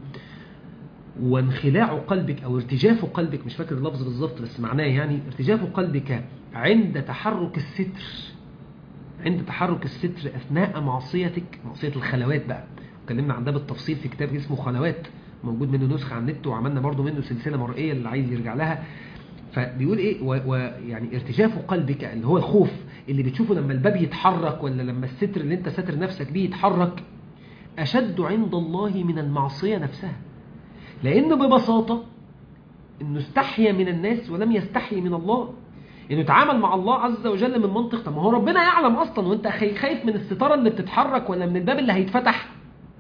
وانخلاع قلبك او ارتجاف قلبك مش فاكر اللفظ بالظبط بس معناه يعني ارتجاف قلبك عند تحرك الستر عند تحرك الستر اثناء معصيتك معصيه الخلوات بقى اتكلمنا عن ده بالتفصيل في كتاب اسمه خلوات موجود منه نسخه على النت وعملنا برضو منه سلسله مرئيه اللي عايز يرجع لها فبيقول ايه ويعني ارتجاف قلبك اللي هو الخوف اللي بتشوفه لما الباب يتحرك ولا لما الستر اللي انت ساتر نفسك بيه يتحرك اشد عند الله من المعصيه نفسها لأن ببساطة إنه استحيا من الناس ولم يستحي من الله إنه تعامل مع الله عز وجل من منطق طب ما هو ربنا يعلم أصلا وأنت خايف من الستارة اللي بتتحرك ولا من الباب اللي هيتفتح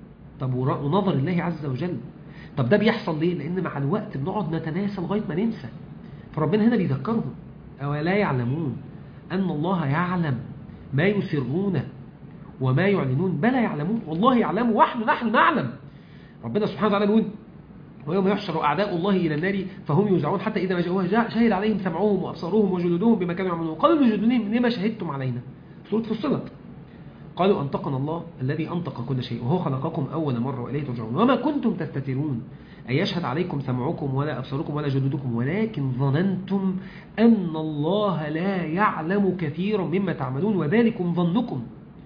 طب ونظر الله عز وجل طب ده بيحصل ليه؟ لأن مع الوقت بنقعد نتناسى لغاية ما ننسى فربنا هنا بيذكرهم أولا يعلمون أن الله يعلم ما يسرون وما يعلنون بلى يعلمون والله يعلم ونحن نحن نعلم ربنا سبحانه وتعالى بيقول ويوم يحشر أعداء الله إلى النار فهم يوزعون حتى إذا ما جاءوها شهد عليهم سمعهم وأبصارهم وجلودهم بما كانوا يعملون قالوا لجلودهم لما شهدتم علينا سورة فصلت قالوا أنطقنا الله الذي أنطق كل شيء وهو خلقكم أول مرة وإليه ترجعون وما كنتم تستترون أن يشهد عليكم سمعكم ولا أبصاركم ولا جلودكم ولكن ظننتم أن الله لا يعلم كثيرا مما تعملون وذلكم ظنكم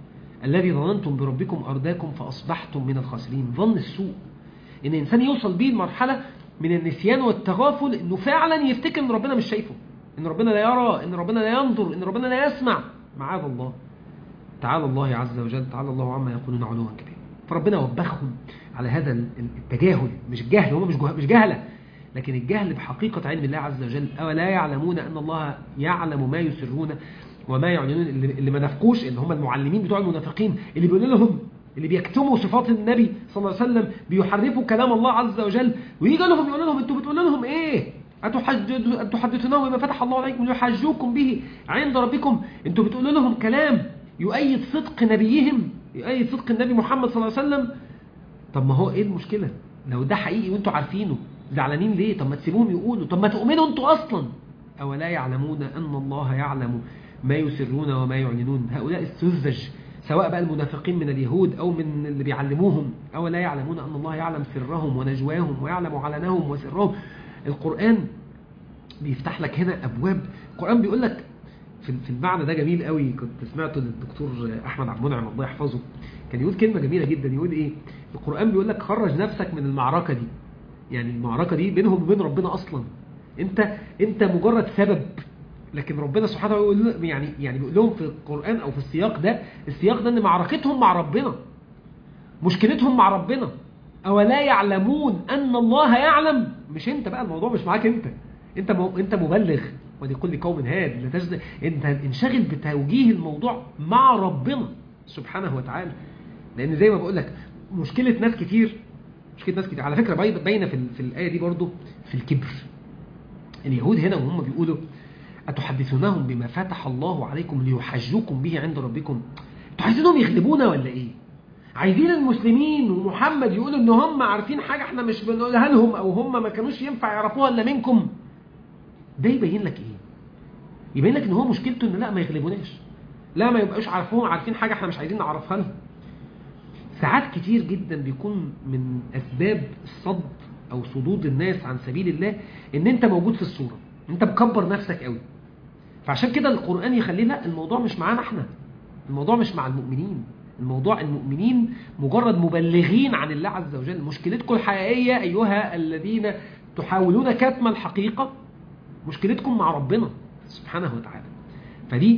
الذي ظننتم بربكم أرداكم فأصبحتم من الخاسرين ظن السوء ان الانسان يوصل بيه لمرحله من النسيان والتغافل انه فعلا يفتكر ان ربنا مش شايفه ان ربنا لا يرى ان ربنا لا ينظر ان ربنا لا يسمع معاذ الله تعالى الله عز وجل تعالى الله عما يقولون علوا كبيرا فربنا وبخهم على هذا التجاهل مش جهل هم مش مش جهله لكن الجهل بحقيقة علم الله عز وجل أولا يعلمون أن الله يعلم ما يسرون وما يعلنون اللي ما نفقوش اللي هم المعلمين بتوع المنافقين اللي بيقولوا لهم اللي بيكتموا صفات النبي صلى الله عليه وسلم بيحرفوا كلام الله عز وجل ويجي لهم يقول لهم انتوا بتقولوا لهم ايه أتحدثونهم بما فتح الله عليكم ليحجوكم به عند ربكم انتوا بتقولوا لهم كلام يؤيد صدق نبيهم يؤيد صدق النبي محمد صلى الله عليه وسلم طب ما هو ايه المشكلة لو ده حقيقي وانتوا عارفينه زعلانين ليه طب ما تسيبوهم يقولوا طب ما تؤمنوا انتوا اصلا اولا يعلمون ان الله يعلم ما يسرون وما يعلنون هؤلاء السذج سواء بقى المنافقين من اليهود أو من اللي بيعلموهم أو لا يعلمون أن الله يعلم سرهم ونجواهم ويعلم علنهم وسرهم القرآن بيفتح لك هنا أبواب القرآن بيقول لك في المعنى ده جميل قوي كنت سمعته للدكتور أحمد عبد المنعم الله يحفظه كان يقول كلمة جميلة جدا يقول إيه القرآن بيقول لك خرج نفسك من المعركة دي يعني المعركة دي بينهم وبين ربنا أصلا أنت أنت مجرد سبب لكن ربنا سبحانه وتعالى يعني يعني بيقول لهم في القرآن أو في السياق ده السياق ده إن معركتهم مع ربنا مشكلتهم مع ربنا أولا يعلمون أن الله يعلم مش أنت بقى الموضوع مش معاك أنت أنت م... أنت مبلغ ولكل قوم هاد لتجد أنت انشغل بتوجيه الموضوع مع ربنا سبحانه وتعالى لأن زي ما بقول لك مشكلة ناس كتير مشكلة ناس كتير على فكرة باينة في, في الآية دي برضو في الكبر اليهود هنا وهم بيقولوا أتحدثونهم بما فتح الله عليكم ليحجوكم به عند ربكم انتوا عايزينهم يغلبونا ولا ايه عايزين المسلمين ومحمد يقولوا ان هم عارفين حاجة احنا مش بنقولها لهم او هم ما كانوش ينفع يعرفوها الا منكم ده يبين لك ايه يبين لك ان هو مشكلته ان لا ما يغلبوناش لا ما يبقاش عارفوهم عارفين حاجة احنا مش عايزين نعرفها لهم ساعات كتير جدا بيكون من اسباب الصد او صدود الناس عن سبيل الله ان انت موجود في الصورة انت مكبر نفسك قوي فعشان كده القرآن يخليه لا الموضوع مش معانا احنا الموضوع مش مع المؤمنين الموضوع المؤمنين مجرد مبلغين عن الله عز وجل مشكلتكم الحقيقية أيها الذين تحاولون كتم الحقيقة مشكلتكم مع ربنا سبحانه وتعالى فدي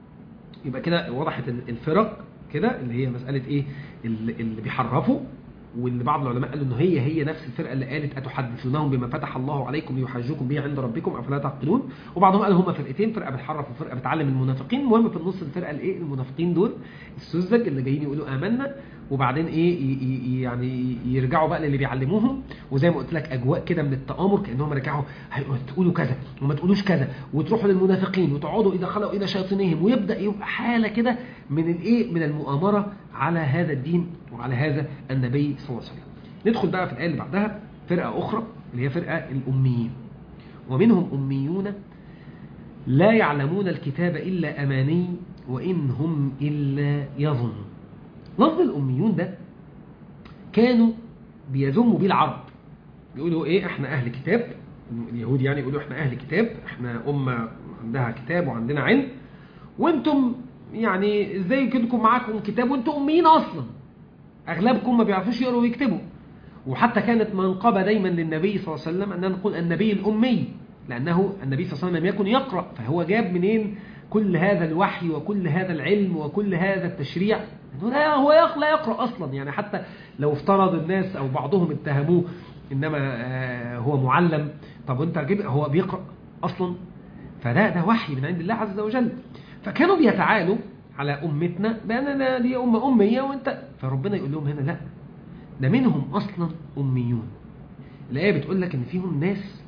يبقى كده وضحت الفرق كده اللي هي مسألة ايه اللي بيحرفوا واللي بعض العلماء قالوا ان هي هي نفس الفرقه اللي قالت اتحدثونهم بما فتح الله عليكم ليحاجوكم به عند ربكم افلا تعقلون وبعضهم قالوا هم فرقتين فرقه بتحرف وفرقه بتعلم المنافقين المهم في النص الفرقه الايه المنافقين دول السذج اللي جايين يقولوا امنا وبعدين ايه ي- ي- يعني يرجعوا بقى للي بيعلموهم وزي ما قلت لك اجواء كده من التآمر كانهم رجعوا هيقولوا تقولوا كذا وما تقولوش كذا وتروحوا للمنافقين وتقعدوا اذا خلوا الى شياطينهم ويبدا يبقى حاله كده من الايه من المؤامره على هذا الدين وعلى هذا النبي صلى الله عليه وسلم ندخل بقى في الايه اللي بعدها فرقه اخرى اللي هي فرقه الاميين ومنهم اميون لا يعلمون الكتاب الا اماني وان هم الا يظنون لفظ الاميون ده كانوا بيذموا بيه العرب يقولوا ايه احنا اهل كتاب اليهود يعني يقولوا احنا اهل كتاب احنا امه عندها كتاب وعندنا علم وانتم يعني ازاي كدكم معاكم كتاب وانتم اميين اصلا اغلبكم ما بيعرفوش يقروا ويكتبوا وحتى كانت منقبه دايما للنبي صلى الله عليه وسلم ان نقول النبي الامي لانه النبي صلى الله عليه وسلم لم يكن يقرا فهو جاب منين كل هذا الوحي وكل هذا العلم وكل هذا التشريع إنه لا هو يق- لا يقرا اصلا يعني حتى لو افترض الناس او بعضهم اتهموه انما آه، هو معلم طب وانت جيب هو بيقرا اصلا فده ده وحي من عند الله عز وجل فكانوا بيتعالوا على امتنا باننا دي امه اميه وانت فربنا يقول لهم هنا لا ده منهم اصلا اميون الايه بتقول لك ان فيهم ناس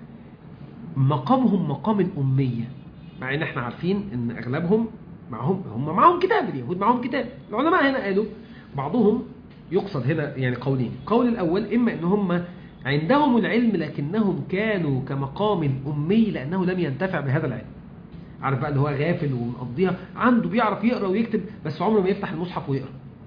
مقامهم مقام الاميه مع ان احنا عارفين ان اغلبهم معهم هم معهم كتاب اليهود معهم كتاب العلماء هنا قالوا بعضهم يقصد هنا يعني قولين القول الاول اما ان هم عندهم العلم لكنهم كانوا كمقام الامي لانه لم ينتفع بهذا العلم عارف بقى اللي هو غافل ومقضيها عنده بيعرف يقرا ويكتب بس عمره ما يفتح المصحف ويقرا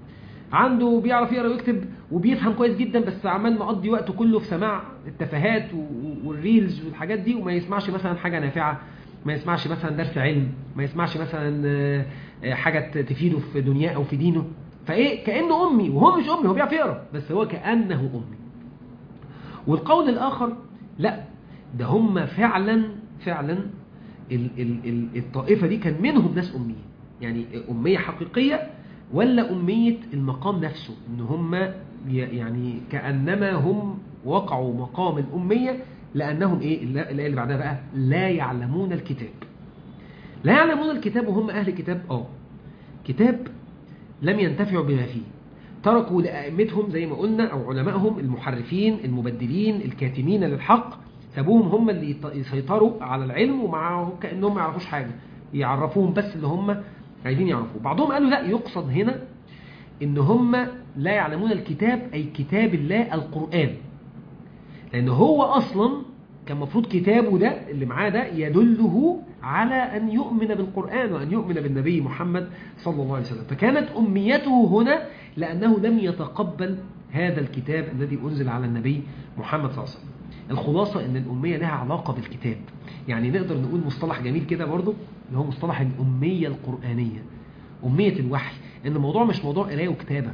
عنده بيعرف يقرا ويكتب وبيفهم كويس جدا بس عمال مقضي وقته كله في سماع التفاهات و- و- والريلز والحاجات دي وما يسمعش مثلا حاجه نافعه ما يسمعش مثلا درس علم ما يسمعش مثلا آه، آه، حاجه تفيده في دنياه او في دينه فايه كانه امي وهو مش امي هو بيعرف يقرا بس هو كانه امي والقول الآخر لا ده هم فعلا فعلا ال ال ال الطائفة دي كان منهم ناس أمية يعني أمية حقيقية ولا أمية المقام نفسه إن هم ي- يعني كأنما هم وقعوا مقام الأمية لأنهم إيه الآية اللي بعدها بقى لا يعلمون الكتاب لا يعلمون الكتاب وهم أهل كتاب آه كتاب لم ينتفعوا بما فيه تركوا لأئمتهم زي ما قلنا أو علمائهم المحرفين المبدلين الكاتمين للحق سابوهم هم اللي يط- يسيطروا على العلم ومعهم كأنهم ما يعرفوش حاجة يعرفوهم بس اللي هم عايزين يعرفوه بعضهم قالوا لا يقصد هنا ان هم لا يعلمون الكتاب أي كتاب الله القرآن لأن هو أصلا كان المفروض كتابه ده اللي معاه ده يدله على أن يؤمن بالقرآن وأن يؤمن بالنبي محمد صلى الله عليه وسلم فكانت أمنيته هنا لأنه لم يتقبل هذا الكتاب الذي أنزل على النبي محمد صلى الله عليه وسلم الخلاصة أن الأمية لها علاقة بالكتاب يعني نقدر نقول مصطلح جميل كده برضو اللي هو مصطلح الأمية القرآنية أمية الوحي أن الموضوع مش موضوع قراية وكتابة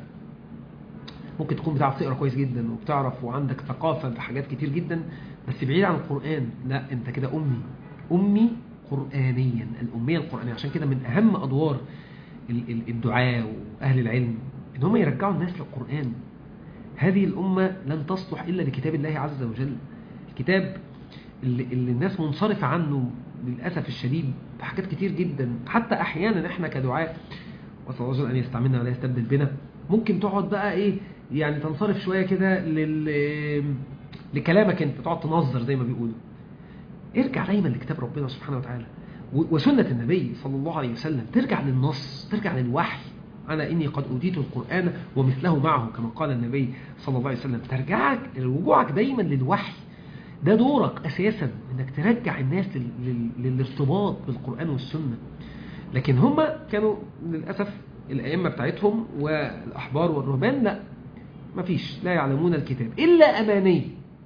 ممكن تكون بتعرف تقرا كويس جدا وبتعرف وعندك ثقافه بحاجات كتير جدا بس بعيد عن القران لا انت كده امي امي قرانيا الاميه القرانيه عشان كده من اهم ادوار ال- ال- الدعاء واهل العلم ان هم يرجعوا الناس للقران هذه الامه لن تصلح الا بكتاب الله عز وجل الكتاب اللي, اللي الناس منصرفه عنه للاسف الشديد في حاجات كتير جدا حتى احيانا احنا كدعاء واسال الله عز وجل ان يستعملنا ولا يستبدل بنا ممكن تقعد بقى ايه يعني تنصرف شويه كده لل لكلامك انت تقعد تنظر زي ما بيقولوا ارجع دايما لكتاب ربنا سبحانه وتعالى و- وسنه النبي صلى الله عليه وسلم ترجع للنص ترجع للوحي انا اني قد اوتيت القران ومثله معه كما قال النبي صلى الله عليه وسلم ترجعك رجوعك دايما للوحي ده دورك اساسا انك ترجع الناس لل... لل... للارتباط بالقران والسنه لكن هم كانوا للأسف الأئمة بتاعتهم والأحبار والرهبان لا مفيش لا يعلمون الكتاب إلا أماني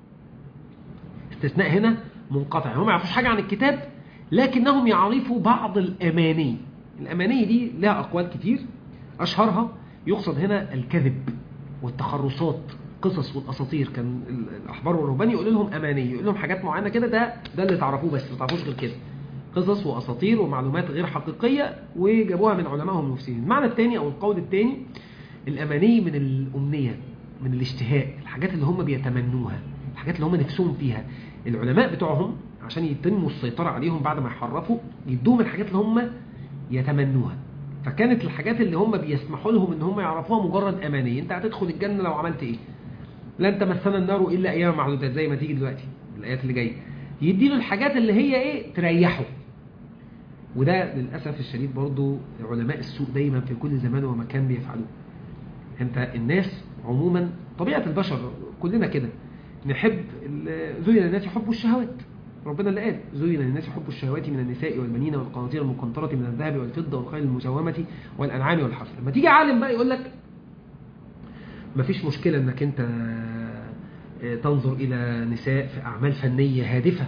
استثناء هنا منقطع هم ما يعرفوش حاجة عن الكتاب لكنهم يعرفوا بعض الأماني الأماني دي لها أقوال كتير أشهرها يقصد هنا الكذب والتخرصات قصص والاساطير كان الاحبار والرهبان يقول لهم اماني يقول لهم حاجات معينه كده ده ده اللي تعرفوه بس ما تعرفوش غير كده قصص واساطير ومعلومات غير حقيقيه وجابوها من علمائهم المفسرين المعنى الثاني او القول الثاني الاماني من الامنيه من الاشتهاء الحاجات اللي هم بيتمنوها الحاجات اللي هم نفسهم فيها العلماء بتوعهم عشان يتموا السيطرة عليهم بعد ما يحرفوا يدوهم الحاجات اللي هم يتمنوها فكانت الحاجات اللي هم بيسمحوا لهم ان هم يعرفوها مجرد امانيه انت هتدخل الجنه لو عملت ايه لن تمسنا النار الا ايام معدودات زي ما تيجي دلوقتي الايات اللي جايه يدي له الحاجات اللي هي ايه تريحه وده للاسف الشديد برضو علماء السوء دايما في كل زمان ومكان بيفعلوه انت الناس عموما طبيعه البشر كلنا كده نحب زين للناس حب الشهوات ربنا اللي قال زين للناس حب الشهوات من النساء والبنين والقناطير المقنطرة من الذهب والفضة والخيل المسومة والأنعام والحرث لما تيجي عالم بقى يقول لك مفيش مشكلة انك انت تنظر إلى نساء في أعمال فنية هادفة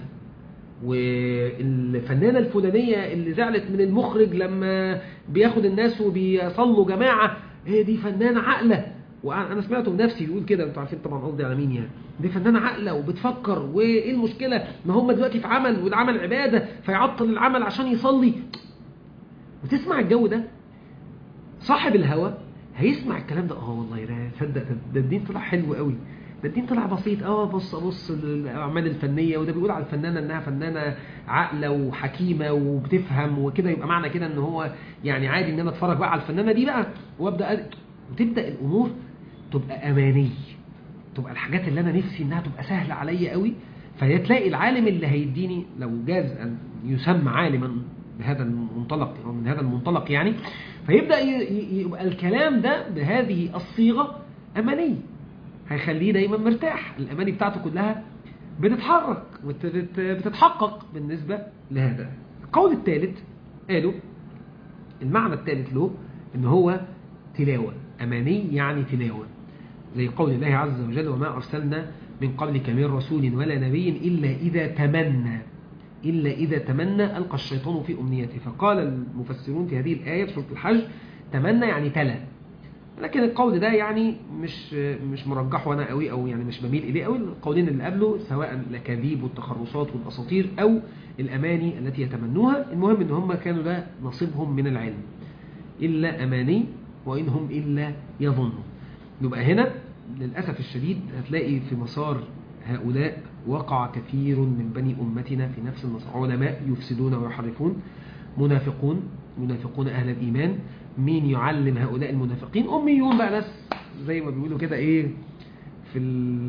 والفنانة الفلانية اللي زعلت من المخرج لما بياخد الناس وبيصلوا جماعة هي دي فنانة عقلة وانا سمعته بنفسي بيقول كده انتوا عارفين طبعا قصدي على مين يعني دي فنانه عاقله وبتفكر وايه المشكله ما هم دلوقتي في عمل والعمل عباده فيعطل العمل عشان يصلي وتسمع الجو ده صاحب الهوى هيسمع الكلام ده اه والله ده صدق ده الدين طلع حلو قوي ده الدين طلع بسيط اه بص بص الاعمال الفنيه وده بيقول على الفنانه انها فنانه عاقله وحكيمه وبتفهم وكده يبقى معنى كده ان هو يعني عادي ان انا اتفرج بقى على الفنانه دي بقى وابدا وتبدا الامور تبقى اماني تبقى الحاجات اللي انا نفسي انها تبقى سهله عليا قوي فيتلاقي العالم اللي هيديني لو جاز ان يسمى عالما بهذا المنطلق او من هذا المنطلق يعني فيبدا يبقى الكلام ده بهذه الصيغه اماني هيخليه دايما مرتاح الاماني بتاعته كلها بتتحرك بتتحقق بالنسبه لهذا القول الثالث قالوا المعنى الثالث له ان هو تلاوه اماني يعني تلاوه زي قول الله عز وجل وما أرسلنا من قبلك من رسول ولا نبي إلا إذا تمنى إلا إذا تمنى ألقى الشيطان في أمنيته فقال المفسرون في هذه الآية في سورة الحج تمنى يعني تلا لكن القول ده يعني مش مش مرجحه انا قوي او يعني مش بميل اليه قوي القولين اللي قبله سواء الاكاذيب والتخرصات والاساطير او الاماني التي يتمنوها المهم ان هم كانوا ده نصيبهم من العلم الا اماني وان هم الا يظنوا يبقى هنا للأسف الشديد هتلاقي في مسار هؤلاء وقع كثير من بني أمتنا في نفس المسار علماء يفسدون ويحرفون منافقون منافقون أهل الإيمان مين يعلم هؤلاء المنافقين أميون بقى ناس زي ما بيقولوا كده إيه في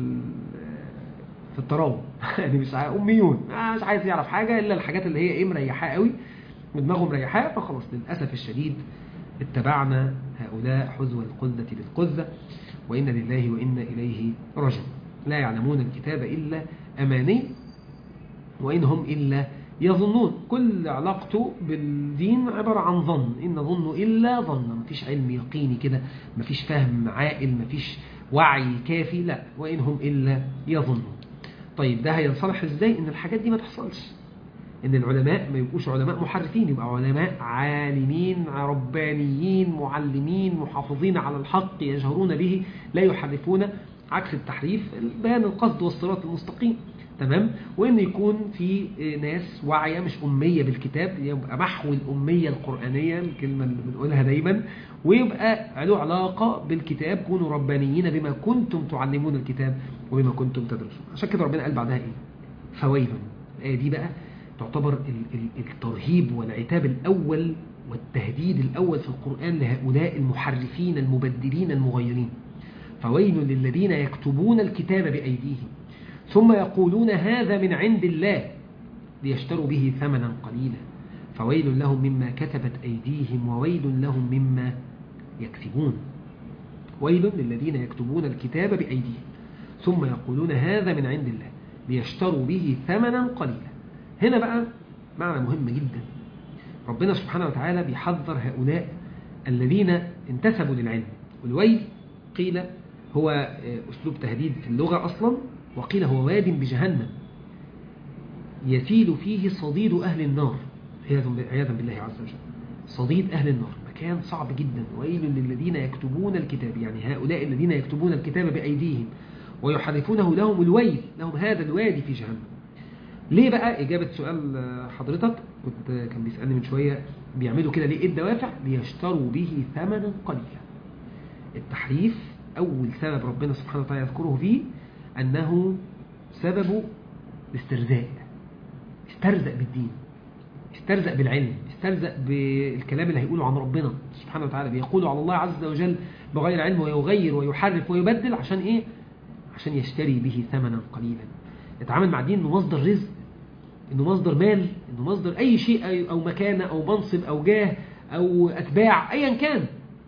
في التراوم يعني مش أميون مش عايز يعرف حاجة إلا الحاجات اللي هي إيه مريحاه قوي ودماغه مريحاه فخلاص للأسف الشديد اتبعنا هؤلاء حذو القذة بالقذة وإن لله وإنا إليه رجل لا يعلمون الكتاب إلا أماني وإن هم إلا يظنون كل علاقته بالدين عبارة عن ظن إن ظن إلا ظن مفيش علم يقيني كده مفيش فهم عاقل مفيش وعي كافي لا وإن هم إلا يظنون طيب ده هينصلح إزاي إن الحاجات دي ما تحصلش ان العلماء ما يبقوش علماء محرفين يبقى علماء عالمين ربانيين معلمين محافظين على الحق يجهرون به لا يحرفون عكس التحريف بيان القصد والصراط المستقيم تمام وان يكون في ناس واعيه مش اميه بالكتاب يبقى محو الاميه القرانيه الكلمه اللي بنقولها دايما ويبقى له علاقه بالكتاب كونوا ربانيين بما كنتم تعلمون الكتاب وبما كنتم تدرسون عشان كده ربنا قال بعدها ايه فويل الايه دي بقى تعتبر الترهيب والعتاب الأول والتهديد الأول في القرآن لهؤلاء المحرفين المبدلين المغيرين فويل للذين يكتبون الكتاب بأيديهم ثم يقولون هذا من عند الله ليشتروا به ثمنا قليلا فويل لهم مما كتبت أيديهم وويل لهم مما يكسبون ويل للذين يكتبون الكتاب بأيديهم ثم يقولون هذا من عند الله ليشتروا به ثمنا قليلا هنا بقى معنى مهم جدا ربنا سبحانه وتعالى بيحذر هؤلاء الذين انتسبوا للعلم والويل قيل هو أسلوب تهديد في اللغة أصلا وقيل هو واد بجهنم يسيل فيه صديد أهل النار عياذا بالله عز وجل صديد أهل النار مكان صعب جدا ويل للذين يكتبون الكتاب يعني هؤلاء الذين يكتبون الكتاب بأيديهم ويحرفونه لهم الويل لهم هذا الوادي في جهنم ليه بقى إجابة سؤال حضرتك كنت كان بيسألني من شوية بيعملوا كده ليه إيه الدوافع ليشتروا به ثمنا قليلا التحريف أول سبب ربنا سبحانه وتعالى يذكره فيه أنه سبب الاسترزاق استرزق بالدين استرزق بالعلم استرزق بالكلام اللي هيقوله عن ربنا سبحانه وتعالى بيقولوا على الله عز وجل بغير علم ويغير ويحرف ويبدل عشان ايه عشان يشتري به ثمنا قليلا يتعامل مع الدين انه مصدر رزق انه مصدر مال انه مصدر اي شيء أي- او مكانه او منصب او جاه او اتباع ايا كان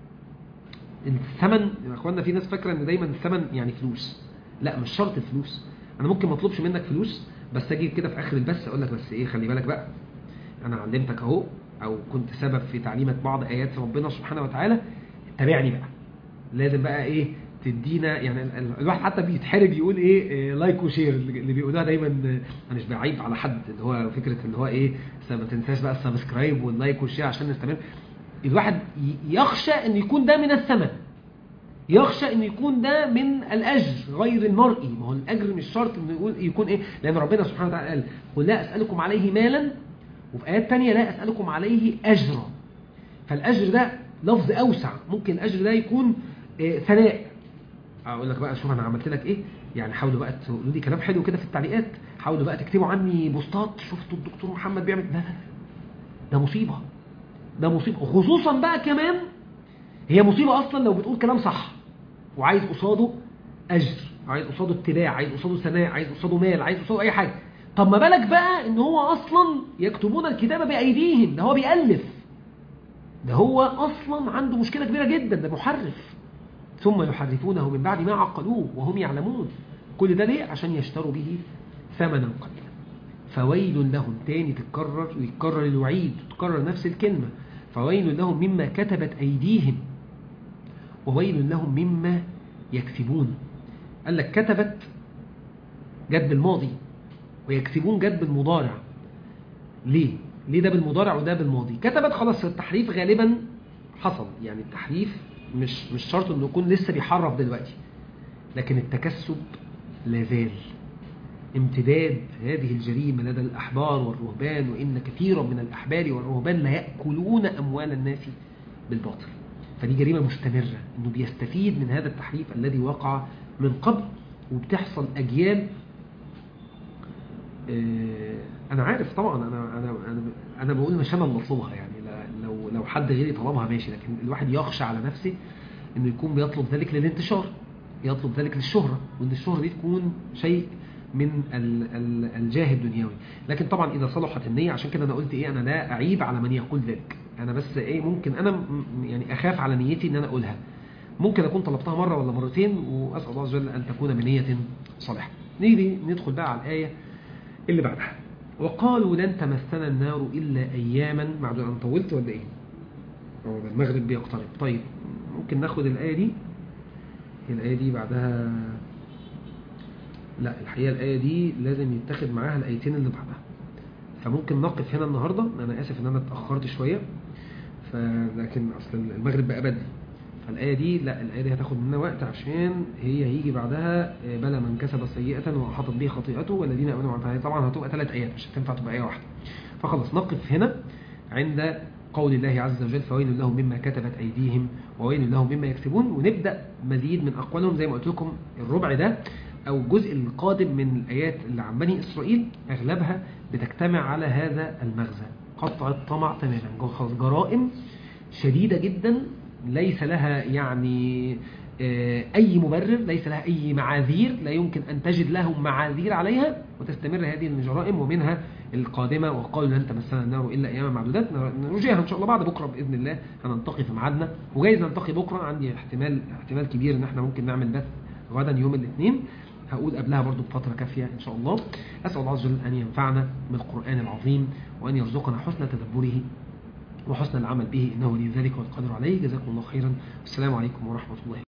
الثمن يا اخوانا في ناس فاكره ان دايما الثمن يعني فلوس لا مش شرط الفلوس انا ممكن ما اطلبش منك فلوس بس اجي كده في اخر البث اقول لك بس ايه خلي بالك بقى انا علمتك اهو او كنت سبب في تعليمك بعض ايات ربنا سبحانه وتعالى اتبعني بقى لازم بقى ايه تدينا يعني ال- ال- الواحد حتى بيتحرج يقول ايه إيه، لايك وشير اللي بيقولوها دايما آه، انا مش بعيب على حد اللي هو فكره اللي هو ايه س- ما تنساش بقى السبسكرايب واللايك والشير عشان نستمر الواحد ي- يخشى ان يكون ده من الثمن يخشى ان يكون ده من الاجر غير المرئي ما هو الاجر مش شرط انه يقول يكون ايه لان ربنا سبحانه وتعالى قال قل لا اسالكم عليه مالا وفي ايات تانية لا اسالكم عليه اجرا فالاجر ده لفظ اوسع ممكن الاجر ده يكون آه، ثناء اقول لك بقى شوف انا عملت لك ايه يعني حاولوا بقى تقولوا لي كلام حلو كده في التعليقات حاولوا بقى تكتبوا عني بوستات شفتوا الدكتور محمد بيعمل لا لا لا ده مصيبه ده مصيبه خصوصا بقى كمان هي مصيبه اصلا لو بتقول كلام صح وعايز قصاده اجر عايز قصاده اتباع عايز قصاده ثناء عايز قصاده مال عايز قصاده اي حاجه طب ما بالك بقى ان هو اصلا يكتبون الكتابه بايديهم ده هو بيالف ده هو اصلا عنده مشكله كبيره جدا ده محرف ثم يحرفونه من بعد ما عقلوه وهم يعلمون كل ده ليه عشان يشتروا به ثمنا قليلا فويل لهم تاني تتكرر ويتكرر الوعيد تتكرر نفس الكلمة فويل لهم مما كتبت أيديهم وويل لهم مما يكسبون قال لك كتبت جد بالماضي ويكسبون جد بالمضارع ليه؟ ليه ده بالمضارع وده بالماضي؟ كتبت خلاص التحريف غالبا حصل يعني التحريف مش مش شرط انه يكون لسه بيحرف دلوقتي لكن التكسب لا زال امتداد هذه الجريمة لدى الأحبار والرهبان وإن كثيرا من الأحبار والرهبان لا يأكلون أموال الناس بالباطل فدي جريمة مستمرة إنه بيستفيد من هذا التحريف الذي وقع من قبل وبتحصل أجيال آه، أنا عارف طبعا أنا أنا أنا أنا بقول مش أنا اللي أطلبها يعني لا- لو لو حد غيري طلبها ماشي لكن الواحد يخشى على نفسه إنه يكون بيطلب ذلك للانتشار يطلب ذلك للشهرة وإن الشهرة دي تكون شيء من ال- ال- الجاه الدنيوي لكن طبعا إذا صلحت النية عشان كده أنا قلت إيه أنا لا أعيب على من يقول ذلك أنا بس إيه ممكن أنا م- يعني أخاف على نيتي إن أنا أقولها ممكن أكون طلبتها مرة ولا مرتين وأسأل الله عز وجل أن تكون بنية صالحة نيجي ندخل بقى على الآية اللي بعدها وقالوا لن تمسنا النار إلا أياما معدودة أنا طولت ولا إيه؟ هو ده المغرب بيقترب طيب ممكن ناخد الآية دي الآية دي بعدها لا الحقيقة الآية دي لازم يتاخد معاها الآيتين اللي بعدها فممكن نقف هنا النهاردة أنا آسف إن أنا اتأخرت شوية فلكن أصل المغرب بقى بدري فالآية دي لا الآية دي هتاخد مننا وقت عشان هي هيجي بعدها آه، بلى من كسب سيئة وأحاطت به خطيئته والذين آمنوا وعملوا الصالحات. طبعا هتبقى ثلاث آيات مش هتنفع تبقى آية واحدة فخلاص نقف هنا عند قول الله عز وجل فويل لهم مما كتبت أيديهم وويل لهم مما يكسبون ونبدأ مزيد من أقوالهم زي ما قلت لكم الربع ده أو الجزء القادم من الآيات اللي عن بني إسرائيل أغلبها بتجتمع على هذا المغزى قطع الطمع تماما خلاص جرائم شديدة جدا ليس لها يعني آه، أي مبرر ليس لها أي معاذير لا يمكن أن تجد لهم معاذير عليها وتستمر هذه الجرائم ومنها القادمة وقالوا لن تمسنا النار إلا أياما معدودات نرجعها إن شاء الله بعد بكرة بإذن الله هنلتقي في ميعادنا وجايز نلتقي بكرة عندي احتمال احتمال كبير إن احنا ممكن نعمل بث غدا يوم الاثنين هقول قبلها برضو بفترة كافية إن شاء الله أسأل الله عز وجل أن ينفعنا بالقرآن العظيم وأن يرزقنا حسن تدبره وحسن العمل به إنه ولي ذلك والقادر عليه جزاكم الله خيرا والسلام عليكم ورحمة الله